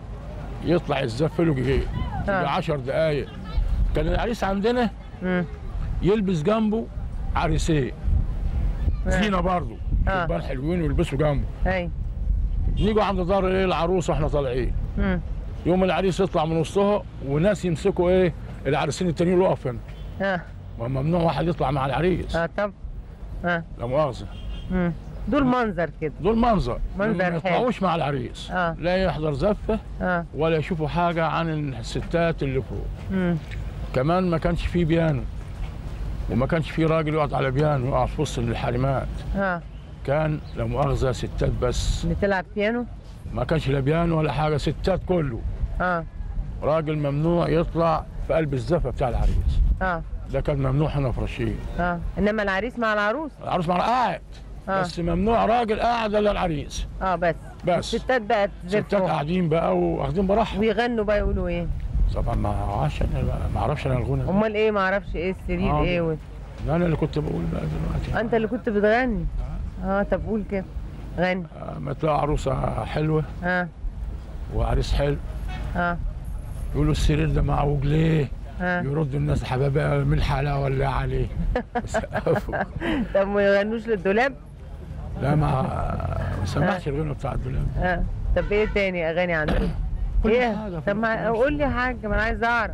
S2: يطلع يتزف له يجي
S1: آه.
S2: 10 دقائق كان العريس عندنا
S1: مم.
S2: يلبس جنبه عريسين
S1: آه.
S2: فينا برضه
S1: آه.
S2: شبان حلوين ويلبسوا جنبه
S1: اي
S2: نيجوا عند دار ايه العروسه واحنا طالعين
S1: مم.
S2: يوم العريس يطلع من وسطها وناس يمسكوا ايه العريسين التانيين يقفوا هنا
S1: اه
S2: ما ممنوع واحد يطلع مع العريس
S1: اه طب اه
S2: لا مؤاخذه
S1: مم. دول منظر كده
S2: دول منظر
S1: منظر
S2: ما
S1: حلو.
S2: يطلعوش مع العريس
S1: آه.
S2: لا يحضر زفه
S1: اه
S2: ولا يشوفوا حاجه عن الستات اللي فوق
S1: مم.
S2: كمان ما كانش فيه بيانو وما كانش فيه راجل يقعد على بيانو يقعد في وسط الحريمات
S1: اه
S2: كان لا مؤاخذه ستات بس
S1: بتلعب بيانو
S2: ما كانش لا بيانو ولا حاجه ستات كله
S1: اه
S2: راجل ممنوع يطلع في قلب الزفه بتاع العريس
S1: اه
S2: ده كان ممنوع هنا في رشيد
S1: اه انما العريس مع العروس
S2: العروس مع قاعد
S1: آه.
S2: بس ممنوع راجل قاعد الا العريس
S1: اه بس
S2: بس.
S1: الستات بقى
S2: ستات
S1: تزفوا
S2: قاعدين بقى واخدين براحهم
S1: ويغنوا بقى يقولوا ايه
S2: طبعا ما اعرفش انا ما اعرفش انا الغنى ده.
S1: امال ايه ما اعرفش ايه السرير
S2: آه.
S1: ايه و...
S2: ده انا اللي كنت بقول بقى دلوقتي
S1: انت اللي كنت بتغني اه طب قول كده غني
S2: آه، ما تلاقي عروسه حلوه
S1: اه
S2: وعريس حلو
S1: اه
S2: يقولوا السرير ده معوج ليه؟
S1: اه
S2: يردوا الناس حبايبي من الحلاوه ولا عليه يسقفوا.
S1: طب ما يغنوش للدولاب
S2: لا ما ما سمعتش الغنى بتاع الدولاب
S1: اه طب ايه تاني اغاني عندك
S2: كل
S1: ايه
S2: حاجة في
S1: طب ما
S2: الفلوس.
S1: قول لي حاجه ما انا عايز اعرف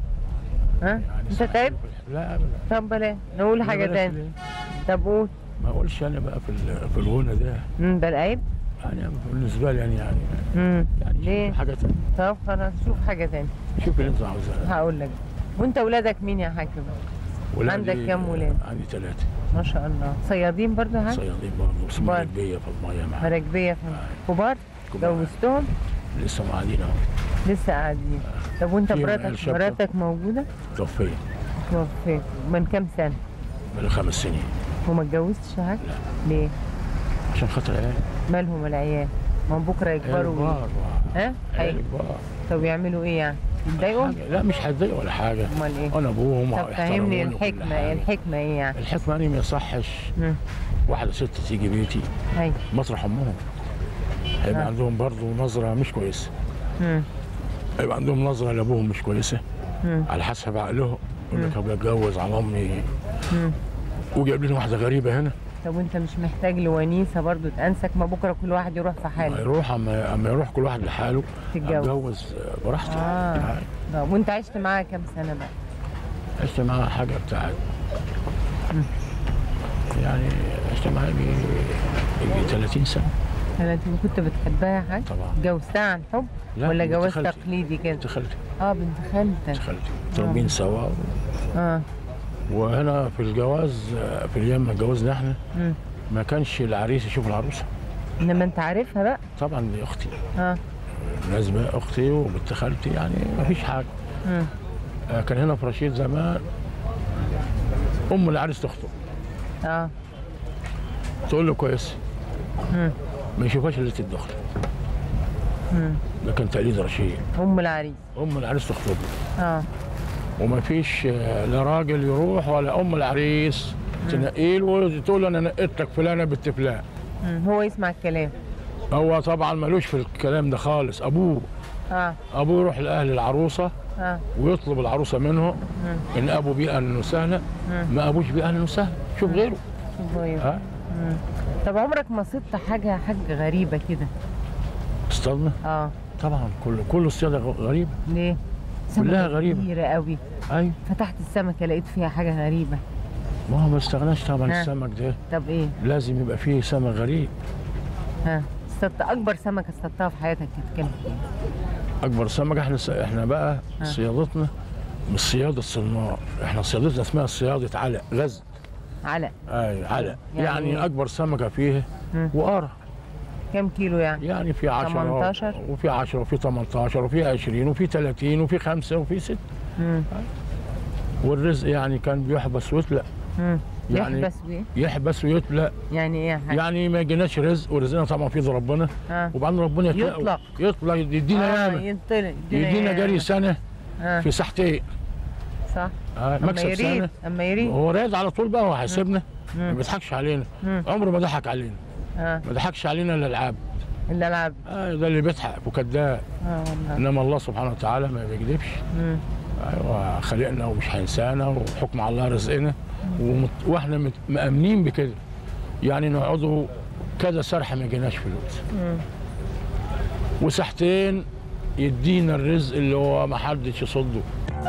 S1: ها
S2: يعني
S1: انت
S2: سمعت
S1: تعبت
S2: لا ابدا
S1: طب بلاش نقول حاجه
S2: بلاش
S1: تاني
S2: ليه؟
S1: طب قول
S2: ما اقولش انا بقى في ال- في الغنى ده
S1: امم ده العيب
S2: يعني بالنسبه لي يعني يعني
S1: امم
S2: يعني
S1: ليه
S2: حاجه تانية
S1: طب خلاص شوف حاجه تاني
S2: شوف اللي انت عاوزاه
S1: هقول لك وانت ولادك مين يا حاج
S2: ولادي-
S1: عندك كام ولاد؟
S2: عندي ثلاثه
S1: ما شاء الله صيادين برضه ها
S2: صيادين برضه بس
S1: كبار.
S2: مراكبيه في الميه معايا
S1: مراكبيه في كبار
S2: كبار.
S1: جوزتهم
S2: لسه قاعدين اهو
S1: لسه قاعدين طب وانت
S2: فيهم
S1: مراتك
S2: عيال شابة.
S1: مراتك موجوده
S2: توفيت
S1: توفيت من كام سنه
S2: من خمس سنين
S1: وما اتجوزتش يا حاج ليه
S2: عشان خاطر عيال
S1: مالهم العيال ما هم بكره
S2: عيال
S1: يكبروا وي-
S2: كبار
S1: ها
S2: عيال
S1: هي-
S2: كبار
S1: طب يعملوا ايه يعني يتضايقوا
S2: حاجة- لا مش هتضايق ولا حاجه
S1: امال ايه
S2: انا ابوهم
S1: طب فهمني
S2: ويحترموني وكل
S1: الحكمه
S2: حاجة.
S1: ايه الحكمه ايه يعني
S2: الحكمه يعني ما يصحش
S1: مم.
S2: واحده ست تيجي بيتي
S1: هي
S2: مطرح امهم هيبقى
S1: آه.
S2: عندهم برضه نظره مش كويسه
S1: مم.
S2: هيبقى عندهم نظره لابوهم مش كويسه
S1: مم.
S2: على حسب عقلهم يقول لك ابويا اتجوز على امي
S1: مم.
S2: وجايب لنا واحده غريبه هنا
S1: طب وانت مش محتاج لونيسه برضو تأنسك ما بكره كل واحد يروح في
S2: ما
S1: حاله
S2: يروح اما اما يروح كل واحد لحاله
S1: تتجوز.
S2: اتجوز براحتي
S1: اه
S2: يعني
S1: طب وانت عشت معاها كام سنه بقى
S2: عشت معاها حاجه بتاعت يعني عشت معاها يجي يجي 30 سنه
S1: 30 كنت بتحبها يا حاج
S2: طبعا
S1: جوزتها عن حب
S2: لا،
S1: ولا
S2: بنت
S1: جواز
S2: خالتي.
S1: تقليدي كده
S2: بنت خالتي
S1: اه بنت
S2: بنت
S1: خالتك
S2: خالتي متربيين سوا
S1: اه
S2: وهنا في الجواز آه، في الايام ما اتجوزنا احنا
S1: مم.
S2: ما كانش العريس يشوف العروسه
S1: انما انت عارفها بقى
S2: طبعا دي اختي
S1: اه
S2: لازمه اختي وبنت خالتي يعني ما فيش حاجه
S1: مم.
S2: آه، كان هنا في رشيد زمان ام العريس تخطب
S1: اه
S2: تقول له كويس
S1: مم.
S2: ما يشوفهاش الا الدخل
S1: مم.
S2: ده كان تقليد رشيد
S1: ام العريس
S2: ام العريس تخطب له
S1: اه
S2: وما فيش آه، لا راجل يروح ولا ام العريس تنقيه له وتقول له انا نقيت لك فلانه بنت فلان
S1: مم. هو يسمع الكلام
S2: هو طبعا ملوش في الكلام ده خالص ابوه
S1: اه
S2: ابوه يروح لاهل العروسه
S1: اه
S2: ويطلب العروسه منه
S1: مم.
S2: ان ابوا بيه اهلا وسهلا
S1: مم.
S2: ما ابوش بيه اهلا وسهلا شوف غيره
S1: شوف هو يبقى.
S2: ها
S1: مم. طب عمرك ما صدت حاجه يا حاج غريبه كده
S2: اصطادنا
S1: اه
S2: طبعا كل كل الصياده غ- غريبه
S1: ليه
S2: كلها
S1: سمكة
S2: غريبة.
S1: كبيره قوي
S2: ايوه
S1: فتحت السمكه لقيت فيها حاجه غريبه
S2: ما هو ما استغناش طبعا
S1: ها.
S2: السمك ده
S1: طب ايه
S2: لازم يبقى فيه سمك غريب
S1: ها اصطدت اكبر سمكه اصطدتها في حياتك كانت كام كيلو؟
S2: اكبر سمك احنا س... احنا بقى
S1: ها.
S2: صيادتنا مش صياده صنار احنا صيادتنا اسمها صياده علق غزل
S1: علق
S2: اي علق
S1: يعني-
S2: يعني, يعني اكبر سمكه فيه
S1: مم.
S2: وقرة
S1: كام كيلو يعني
S2: يعني في 10
S1: 18
S2: وفي 10 وفي 18 وفي 20 وفي 30 وفي 5 وفي 6
S1: مم.
S2: والرزق يعني كان بيحبس ويطلق
S1: مم.
S2: يعني-
S1: يحبس بيه
S2: يحبس ويطلق
S1: يعني ايه يا حاج
S2: يعني ما يجيناش رزق ورزقنا طبعا في ايد ربنا
S1: اه
S2: وبعدين ربنا يطلق
S1: يطلق.
S2: يطلق يدينا
S1: آه
S2: ياما
S1: ينطلق
S2: يدينا جري سنه
S1: آه.
S2: في ساحتين
S1: صح
S2: آه
S1: اما
S2: مكسب
S1: يريد
S2: سنه
S1: اما يريد
S2: هو رايد على طول بقى هو هيسيبنا ما
S1: مم.
S2: بيضحكش علينا
S1: مم.
S2: عمره ما ضحك علينا
S1: اه
S2: ما ضحكش علينا الا العبد
S1: اللي العب
S2: آه ده اللي بيضحك وكذاب
S1: اه والله
S2: انما الله سبحانه وتعالى ما بيكذبش
S1: مم.
S2: ايوه خلقنا ومش هينسانا وحكم على الله رزقنا ومت... واحنا مت... مأمنين بكده يعني نقعدوا كذا سرحه ما يجيناش فلوس
S1: مم.
S2: وساحتين يدينا الرزق اللي هو ما حدش يصده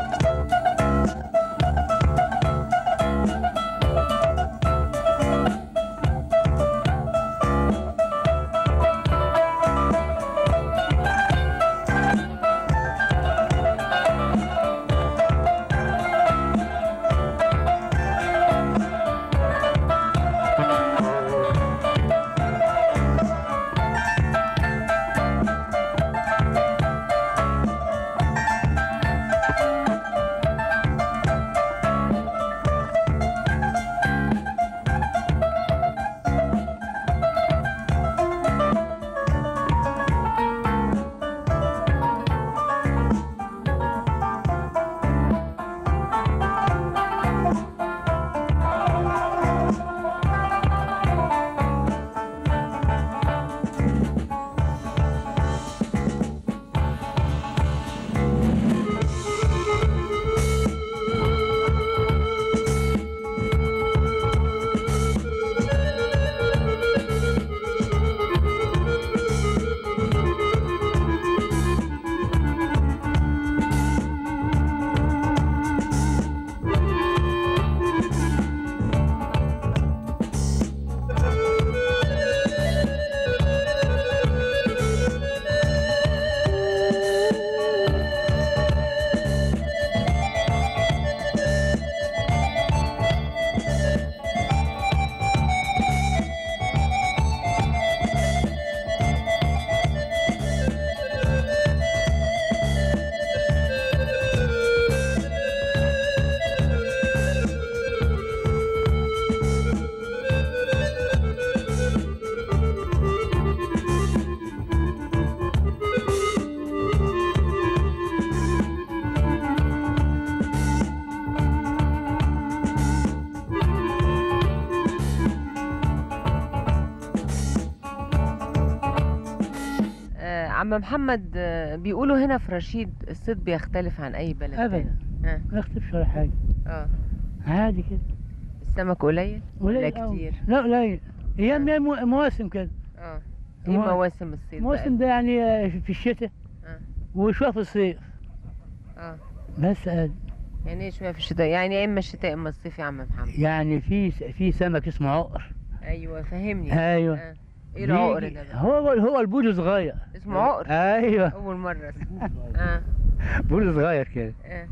S1: آه عم محمد آه بيقولوا هنا في رشيد الصيد بيختلف عن اي بلد
S3: ابدا
S1: تاني. اه
S3: ما يختلفش ولا حاجه
S1: اه
S3: عادي كده
S1: السمك قليل ولا
S3: قليل أوي.
S1: كتير
S3: لا قليل ايام يا مو- مواسم كده
S1: اه ايه
S3: مو-
S1: مواسم الصيد
S3: موسم ده يعني آه، في الشتاء
S1: آه.
S3: وشويه في الصيف
S1: بقى؟ اه
S3: بس آه،
S1: يعني ايه شويه في الشتاء يعني يا اما الشتاء يا اما الصيف يا عم محمد
S3: يعني في في سمك اسمه عقر
S1: ايوه فهمني
S3: ايوه
S1: آه. ايه العقر
S3: بيجي-
S1: ده بقى
S3: هو هو البول صغير
S1: اسمه عقر
S3: ايوه
S1: اول مره اسمع اه
S3: بول صغير كده
S1: اه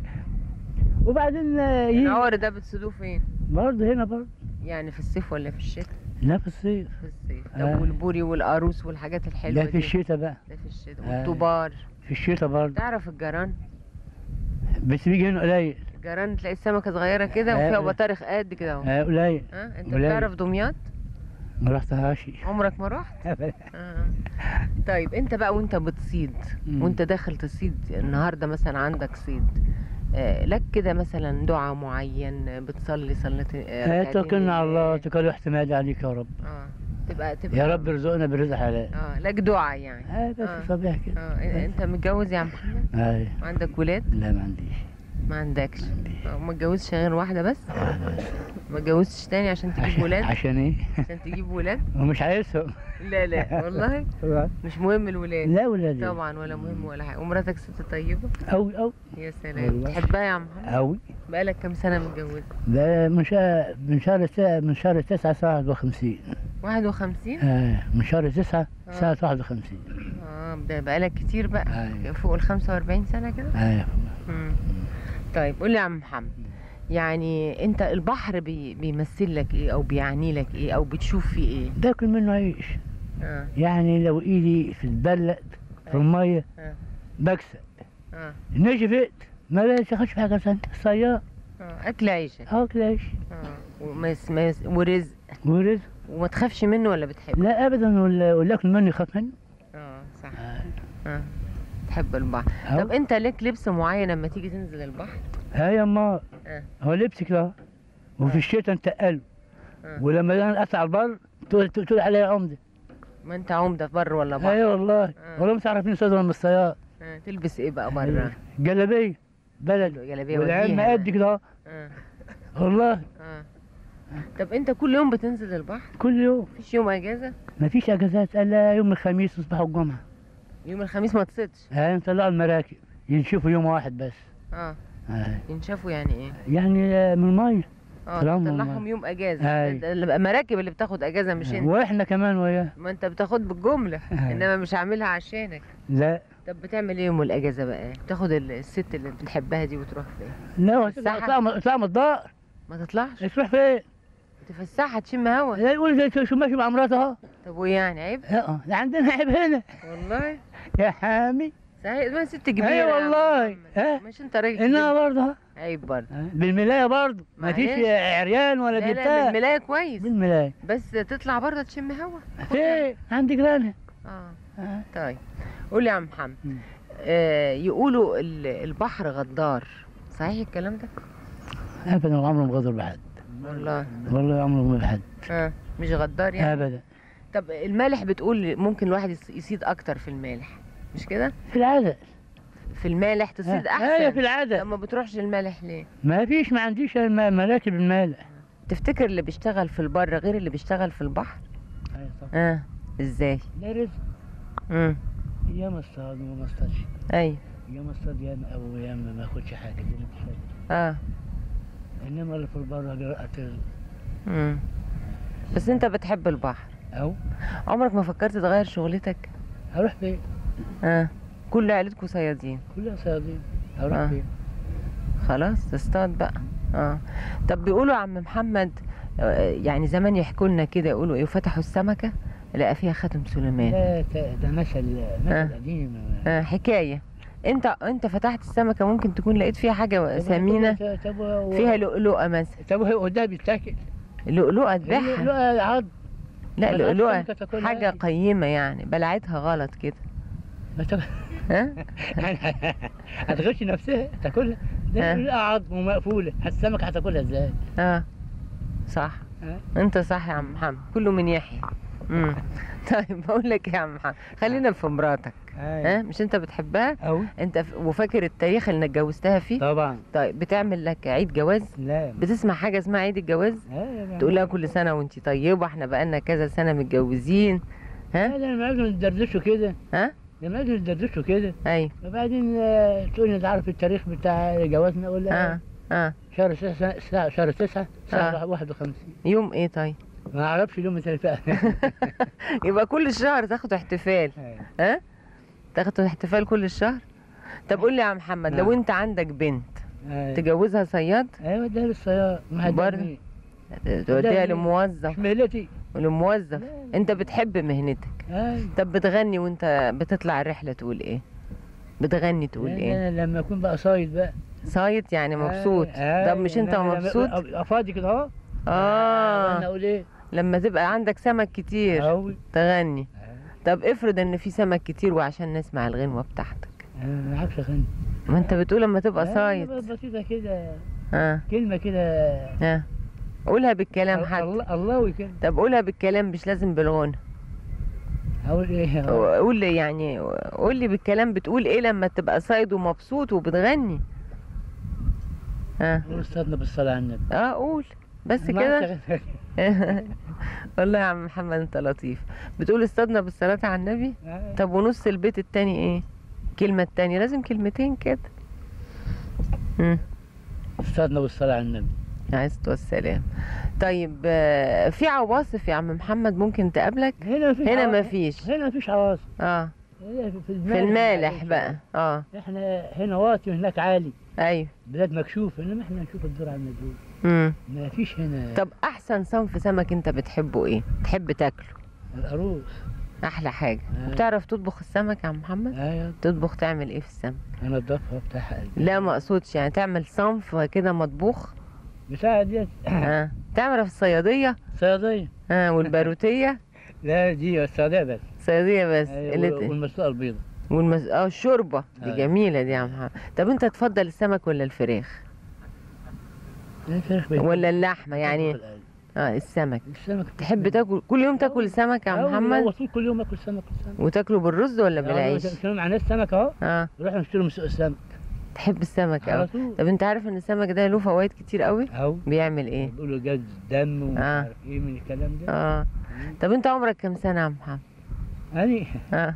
S3: وبعدين آه، يجي
S1: العقر ده بتصيدوه فين
S3: برضه هنا برضه
S1: يعني في الصيف ولا في الشتاء
S3: لا في الصيف
S1: في الصيف طب
S3: آه.
S1: والبوري والقاروس والحاجات الحلوه
S3: لا
S1: دي
S3: في الشتاء بقى
S1: ده في الشتاء
S3: آه.
S1: والطبار
S3: في الشتاء برضه
S1: تعرف الجران
S3: بس بيجي هنا قليل
S1: الجران تلاقي السمكه صغيره كده
S3: آه.
S1: وفيها بطارخ قد كده اهو
S3: آه، قليل
S1: ها انت
S3: قليل.
S1: بتعرف دمياط
S3: ما رحتهاش
S1: عمرك ما رحت آه. طيب انت بقى وانت بتصيد
S3: مم.
S1: وانت داخل تصيد النهارده مثلا عندك صيد آه، لك كده مثلا دعاء معين آه، بتصلي صليت
S3: آه، توكلنا على الله توكل احتمال عليك يا رب
S1: اه تبقى تبقى
S3: يا رب ارزقنا برزق حلال
S1: اه لك دعاء يعني
S3: آه بس
S1: آه.
S3: صبيح كده
S1: اه انت متجوز يا عم محمد
S3: آه.
S1: وعندك ولاد
S3: لا ما عنديش
S1: ما عندكش آه، وما اتجوزش غير واحده بس ما اتجوزتش تاني عشان تجيب
S3: عشان,
S1: ولاد
S3: عشان ايه
S1: عشان تجيب ولاد
S3: ومش عايزهم
S1: لا لا والله مش مهم الولاد
S3: لا ولادي
S1: طبعا ولا مهم ولا حاجه ومراتك ست طيبه
S3: أوي أوي
S1: يا سلام
S3: والله.
S1: تحبها يا عم محمد
S3: أوي
S1: بقالك كام سنه متجوز
S3: ده من شهر من شهر تسعة من شهر تسعة سنة 51
S1: 51
S3: آه من شهر تسعة
S1: آه.
S3: سنة 51
S1: اه ده بقالك كتير بقى
S3: أيوة.
S1: فوق ال 45 سنه كده
S3: أيوة
S1: مم. طيب قول لي يا عم محمد يعني انت البحر بي بيمثل لك ايه او بيعني لك ايه او بتشوف فيه ايه
S3: باكل منه عيش
S1: اه
S3: يعني لو ايدي في البلد في المية
S1: آه.
S3: بكسب
S1: اه
S3: نشفت ما بشغلش في حاجة ثانية صياد
S1: اه اكل عيشك
S3: أكل عيش
S1: اه ومس مس ورزق
S3: ورزق
S1: وما تخافش منه ولا بتحبه
S3: لا أبدا ولا ولا أكل منه يخاف منه
S1: اه صح اه تحب البحر
S3: أهو.
S1: طب انت ليك لبس معين لما تيجي تنزل البحر
S3: هاي أما
S1: آه.
S3: هو لبسك ده وفي
S1: آه.
S3: الشتاء نتقله
S1: آه.
S3: ولما انا اطلع البر تقول تقول عليا عمده
S1: ما انت عمده بر ولا بحر
S3: اي والله
S1: آه.
S3: والله مش عارفين صدر من الصياد
S1: آه. تلبس ايه بقى بره
S3: جلابيه بلد
S1: جلابيه
S3: والعلم
S1: وديها
S3: قد كده
S1: آه.
S3: والله
S1: آه. طب انت كل يوم بتنزل البحر
S3: كل يوم
S1: مفيش يوم اجازه
S3: ما فيش اجازات الا يوم الخميس وصباح الجمعه
S1: يوم الخميس ما تصيدش
S3: هاي نطلعوا المراكب ينشفوا يوم واحد بس
S1: اه
S3: هاي.
S1: ينشفوا يعني ايه
S3: يعني آه، من الميه
S1: اه
S3: طالما
S1: تطلعهم
S3: ما-
S1: يوم اجازه
S3: أي.
S1: ده- ده المراكب اللي بتاخد اجازه مش انت
S3: واحنا كمان وياه
S1: ما انت بتاخد بالجمله
S3: أي.
S1: انما مش عاملها عشانك
S3: لا
S1: طب بتعمل ايه يوم الاجازه بقى بتاخد ال- الست اللي بتحبها دي وتروح فين
S3: لا
S1: الساحة؟
S3: اطلع اطلع من الدار
S1: ما تطلعش
S3: تروح فين؟
S1: تفسحها تشم هوا
S3: لا يقول زي شو ماشي مع مراته
S1: طب وايه يعني عيب
S3: اه ده عندنا عيب هنا
S1: والله
S3: يا حامي
S1: صحيح ما ست كبيره
S3: أي
S1: يا عم
S3: والله.
S1: محمد.
S3: ها؟
S1: مش انت راجل
S3: انها
S1: كبير.
S3: برضه ها.
S1: عيب برضه
S3: آه، بالملايه برضه ما فيش
S1: معلش.
S3: عريان ولا
S1: لا لا
S3: بتاع
S1: بالملايه كويس
S3: بالملايه
S1: بس تطلع بره تشم هوا
S3: فين عند جيرانها
S1: اه
S3: آه.
S1: طيب قول لي يا عم محمد
S3: مم.
S1: آه يقولوا ال- البحر غدار صحيح الكلام ده
S3: ابدا عمره ما غدر بحد
S1: والله
S3: والله عمره ما بحد
S1: اه مش غدار يعني
S3: ابدا
S1: طب المالح بتقول ممكن الواحد يص- يصيد اكتر في المالح مش كده
S3: في العاده
S1: في المالح تصيد
S3: آه، ايوه في
S1: احسن
S3: العاده
S1: لما بتروحش المالح ليه
S3: ما فيش ما عنديش الم- مراكب المالح
S1: تفتكر اللي بيشتغل في البر غير اللي بيشتغل في البحر
S3: ايوه طبعا
S1: اه ازاي
S3: ده رزق
S1: امم
S3: يا ما اصطاد وما اصطادش
S1: اي
S3: يا ما اصطاد يا ما او يا ما ما اخدش حاجه دي اللي مش فاهم.
S1: اه
S3: انما اللي في البر قراءة
S1: امم بس انت بتحب البحر
S3: او
S1: عمرك ما فكرت تغير شغلتك
S3: هروح فين؟
S1: اه كل عيلتكم صيادين
S3: كلها صيادين هروح
S1: آه.
S3: فين؟
S1: خلاص تصطاد بقى اه طب بيقولوا يا عم محمد آه، يعني زمان يحكوا لنا كده يقولوا ايه فتحوا السمكه لقى فيها خاتم سليمان
S3: ده ت- ده مثل
S1: آه.
S3: مثل قديم
S1: آه حكايه انت انت فتحت السمكه ممكن تكون لقيت فيها حاجه ثمينه
S3: طب- طب و-
S1: فيها لؤلؤه مثلا
S3: طب هو ده بيتاكل
S1: لؤلؤه تبيعها
S3: لا عض
S1: لا
S3: بلعت
S1: لؤلؤه
S3: سمكة تاكلها
S1: حاجه
S3: عادي.
S1: قيمه يعني بلعتها غلط كده
S3: ما طب-
S1: ها
S3: هتغش نفسها تاكلها ده
S1: آه.
S3: لا عظم ومقفوله السمكه هتاكلها ازاي؟
S1: اه صح
S3: آه.
S1: انت صح يا عم محمد كله من يحيى امم طيب بقول لك إيه يا عم محمد خلينا في مراتك ها مش انت بتحبها
S3: أوي
S1: انت ف... وفاكر التاريخ اللي اتجوزتها فيه
S3: طبعا
S1: طيب بتعمل لك عيد جواز
S3: لا
S1: بتسمع حاجه اسمها عيد الجواز
S3: لا
S1: تقول لها كل سنه وانت طيبه احنا بقالنا كذا سنه متجوزين ها
S3: لا لما لازم ندردشوا كده
S1: ها
S3: لما لازم ندردشوا كده
S1: ايوه
S3: وبعدين آه، تقول لي تعرف التاريخ بتاع جوازنا ولا
S1: اه اه
S3: شهر تسعة ساعة- شهر تسعة ساعة
S1: آه.
S3: 51
S1: يوم ايه طيب
S3: ما اعرفش اليوم اللي فات
S1: يبقى كل شهر تاخدوا احتفال ها تاخدوا احتفال كل الشهر طب قول لي يا محمد لو
S3: آه.
S1: انت عندك بنت
S3: أيوة.
S1: تجوزها صياد
S3: ايوه ده للصياد ما
S1: برضه؟
S3: هداني.
S1: توديها
S3: لا.
S1: لموظف
S3: مش مهلتي
S1: ولموظف
S3: لا.
S1: انت بتحب مهنتك
S3: ايوه
S1: طب بتغني وانت بتطلع الرحله تقول ايه بتغني تقول
S3: لا،
S1: ايه
S3: أنا لما اكون بقى صايد بقى
S1: صايت يعني مبسوط
S3: أيوة.
S1: طب مش انت
S3: إنما لما
S1: مبسوط
S3: أبقى فاضي كده اهو انا
S1: اه
S3: اقول ايه
S1: لما تبقى عندك سمك كتير
S3: أوي.
S1: تغني طب افرض ان في سمك كتير وعشان نسمع الغنوه بتاعتك
S3: انا ما اعرفش اغني
S1: ما انت بتقول لما تبقى
S3: لا،
S1: صايد
S3: بسيطة كده
S1: اه
S3: كلمة كده
S1: اه قولها بالكلام حتى
S3: الله الله كده
S1: طب قولها بالكلام مش لازم بالغنى
S3: اقول ايه
S1: قول لي يعني قول لي بالكلام بتقول ايه لما تبقى صايد ومبسوط وبتغني اه
S3: قول استاذنا بالصلاة على النبي
S1: اه قول بس
S3: ما
S1: كده
S3: أعرفش
S1: والله يا عم محمد انت لطيف بتقول استاذنا بالصلاة على النبي
S3: أغني.
S1: طب ونص البيت التاني ايه كلمة التانية لازم كلمتين كده مم.
S3: استاذنا بالصلاة على النبي
S1: عليه الصلاة والسلام طيب آه، في عواصف يا عم محمد ممكن تقابلك
S3: هنا مفيش
S1: هنا
S3: عواصف.
S1: مفيش
S3: هنا مفيش عواصف
S1: اه
S3: هنا في
S1: في المالح بقى اه
S3: احنا هنا واطي وهناك عالي
S1: ايوه
S3: بلاد مكشوفة انما احنا نشوف الدور على المجهول
S1: مم.
S3: ما فيش هنا
S1: طب احسن صنف سمك انت بتحبه ايه تحب تاكله
S3: القاروص
S1: احلى حاجه
S3: آه.
S1: بتعرف تطبخ السمك يا عم محمد
S3: ايوه
S1: تطبخ تعمل ايه في السمك
S3: انضفها بتاعها
S1: لا ما اقصدش يعني تعمل صنف كده مطبوخ
S3: بتاع ديت
S1: اه تعمل في الصياديه
S3: صيادية
S1: اه والباروتيه
S3: لا دي الصيادية بس
S1: صياديه بس
S3: أيوة،
S1: اللي
S3: وال- والمسلوقة البيضة
S1: والمس... اه الشوربه دي
S3: آه.
S1: جميله دي يا عم محمد طب انت تفضل السمك ولا الفراخ
S3: لا، الفراخ بيت-
S1: ولا اللحمه يعني
S3: بيطبخ القلب.
S1: اه السمك
S3: السمك
S1: تحب تاكل كل يوم تاكل سمك يا عم
S3: أوي، هو
S1: محمد
S3: طول كل يوم اكل سمك كل سمك
S1: وتاكله بالرز ولا بالعيش
S3: كانوا مع ناس سمك اهو
S1: اه
S3: نروح نشتري من سوق السمك
S1: تحب السمك
S3: على
S1: قوي
S3: طول
S1: طب انت عارف ان السمك ده له فوائد كتير قوي
S3: اهو
S1: بيعمل ايه
S3: بيقولوا جاز دم ومش
S1: آه.
S3: عارف ايه من الكلام ده
S1: اه طب انت عمرك كام سنه يا عم محمد
S3: يعني
S1: اه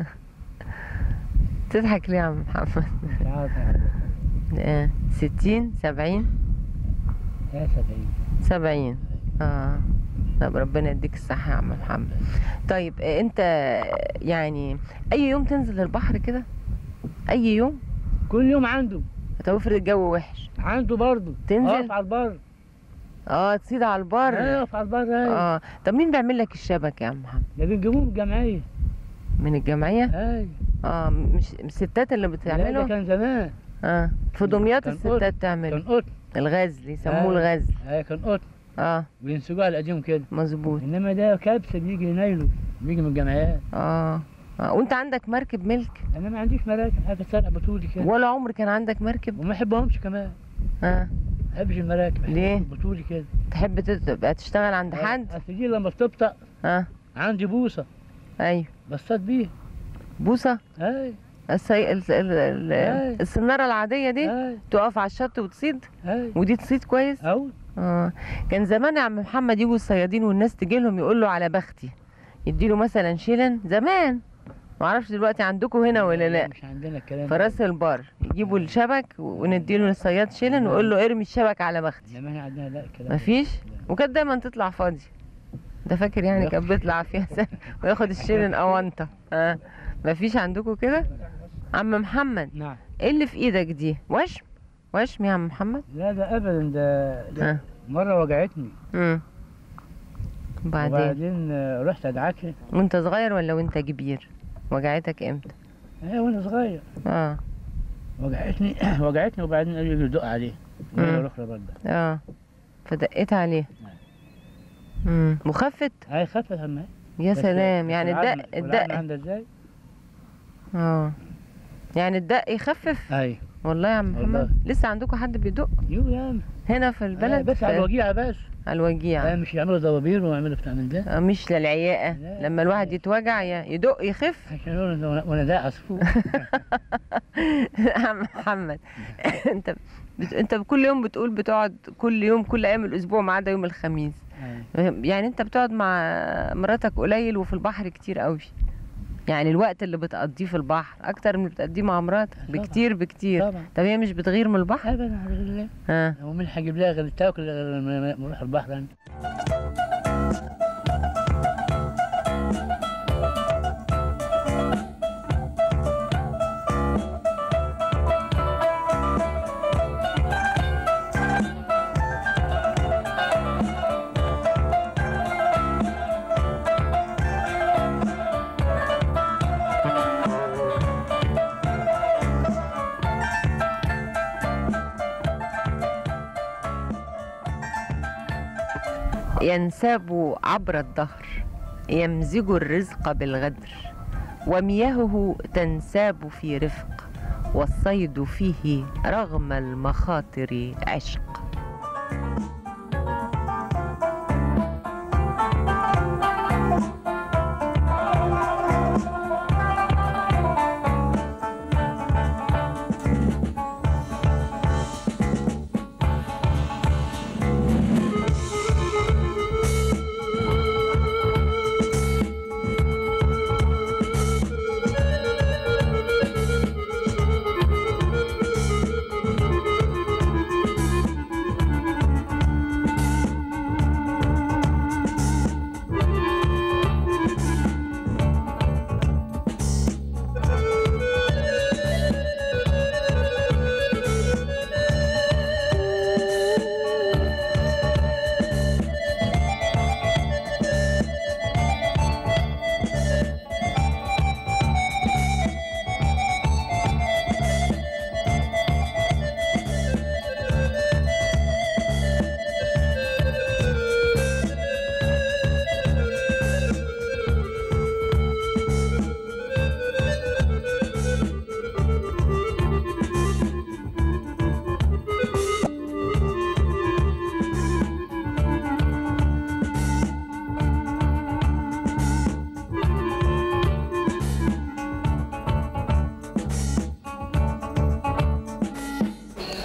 S1: تضحك ليه يا عم محمد
S3: مش عارف
S1: آه. ستين سبعين
S3: يا سبعين
S1: سبعين اه طب ربنا يديك الصحة يا عم محمد طيب آه، انت يعني اي يوم تنزل البحر كده اي يوم
S3: كل يوم عنده
S1: طب افرض الجو وحش
S3: عنده برضه
S1: تنزل؟
S3: اقف على البر
S1: اه تصيد على البر
S3: اقف على البر ايوه
S1: اه طب مين بيعمل لك الشبك يا عم محمد
S3: ده بنجيبوه من الجمعيه
S1: من الجمعية
S3: ايوه
S1: اه مش مش الستات اللي
S3: لا، ده
S1: بتعمله
S3: كان زمان
S1: اه في دمياط
S3: كان
S1: الستات
S3: كان
S1: تعمل
S3: قطن
S1: الغزل يسموه
S3: أيوة.
S1: الغزل
S3: ايوه كان قطن
S1: اه
S3: بينسجوه على ايديهم كده
S1: مظبوط
S3: انما ده كبسه بيجي ينايله بيجي من الجمعيات
S1: اه اه وانت عندك مركب ملك
S3: انا ما عنديش مراكب حاجه سرقه بطولي كده
S1: ولا عمر كان عندك مركب
S3: وما احبهمش كمان
S1: اه
S3: ما بحبش المراكب أحب
S1: ليه؟
S3: بطولي كده
S1: تحب تبقى تشتغل عند حد
S3: اصل دي لما بتبطأ
S1: اه
S3: عندي بوصه
S1: ايوه
S3: بصطاد بيها
S1: بوسه
S3: اي
S1: السي... ال... ال... ال...
S3: أي.
S1: السناره العاديه دي
S3: اي
S1: تقف على الشط وتصيد
S3: اي
S1: ودي تصيد كويس
S3: او
S1: اه كان زمان يا عم محمد يجوا الصيادين والناس تجي لهم يقول له على بختي يديله مثلا شيلن زمان ما اعرفش دلوقتي عندكم هنا ولا لا
S3: مش عندنا الكلام
S1: في راس البر يجيبوا الشبك ونديله للصياد شيلن ويقول له ارمي الشبك على بختي
S3: انما احنا عندنا لا الكلام ده.
S1: مفيش وكانت دايما تطلع فاضي ده فاكر يعني كانت بيطلع فيها سنة وياخد الشيلن اونطه اه مفيش عندكم كده عم محمد
S3: نعم
S1: ايه اللي في ايدك دي وشم وشم يا عم محمد
S3: لا ده ابدا ده, ده
S1: اه
S3: مره وجعتني
S1: امم وبعدين
S3: وبعدين آه، رحت ادعكها
S1: وانت صغير ولا وانت كبير وجعتك امتى
S3: ايه وانا صغير
S1: اه
S3: وجعتني وجعتني وبعدين قالوا لي دق عليه
S1: مم.
S3: مره اخرى برضه
S1: اه فدقيت عليه امم وخفت
S3: هاي خفت هم
S1: يا سلام يعني الدق الدق
S3: عندها ازاي؟
S1: اه يعني الدق يخفف
S3: اي
S1: والله يا عم محمد
S3: والله.
S1: لسه عندكم حد بيدق
S3: يو يا عم
S1: هنا في
S3: البلد
S1: البلد
S3: بس على
S1: في-
S3: الوجيعه بس
S1: على الوجيع
S3: آه مش يعملوا ضبابير ويعملوا بتاع من ده
S1: آه، مش للعياقة
S3: لا.
S1: لما الواحد يتوجع ي- يدق يخف
S3: عشان يقولوا إن وانا ده عصفور
S1: يا عم محمد انت بت... انت كل يوم بتقول بتقعد كل يوم كل ايام الاسبوع ما عدا يوم الخميس
S3: أي.
S1: يعني انت بتقعد مع مراتك قليل وفي البحر كتير قوي يعني الوقت اللي بتقضيه في البحر اكتر من اللي بتقضيه مع مراتك
S3: طبعا.
S1: بكتير بكتير
S3: طبعا
S1: طب هي مش بتغير من البحر
S3: ابدا الحمد لله
S1: ها
S3: هو مين هيجيب لها غير تاكل غير لما نروح البحر يعني
S1: ينساب عبر الدهر يمزج الرزق بالغدر ومياهه تنساب في رفق والصيد فيه رغم المخاطر عشق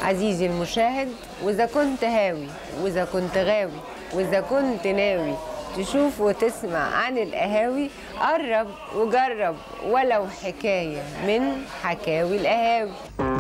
S1: عزيزي المشاهد وإذا كنت هاوي وإذا كنت غاوي وإذا كنت ناوي تشوف وتسمع عن القهاوي قرب وجرب ولو حكاية من حكاوي القهاوي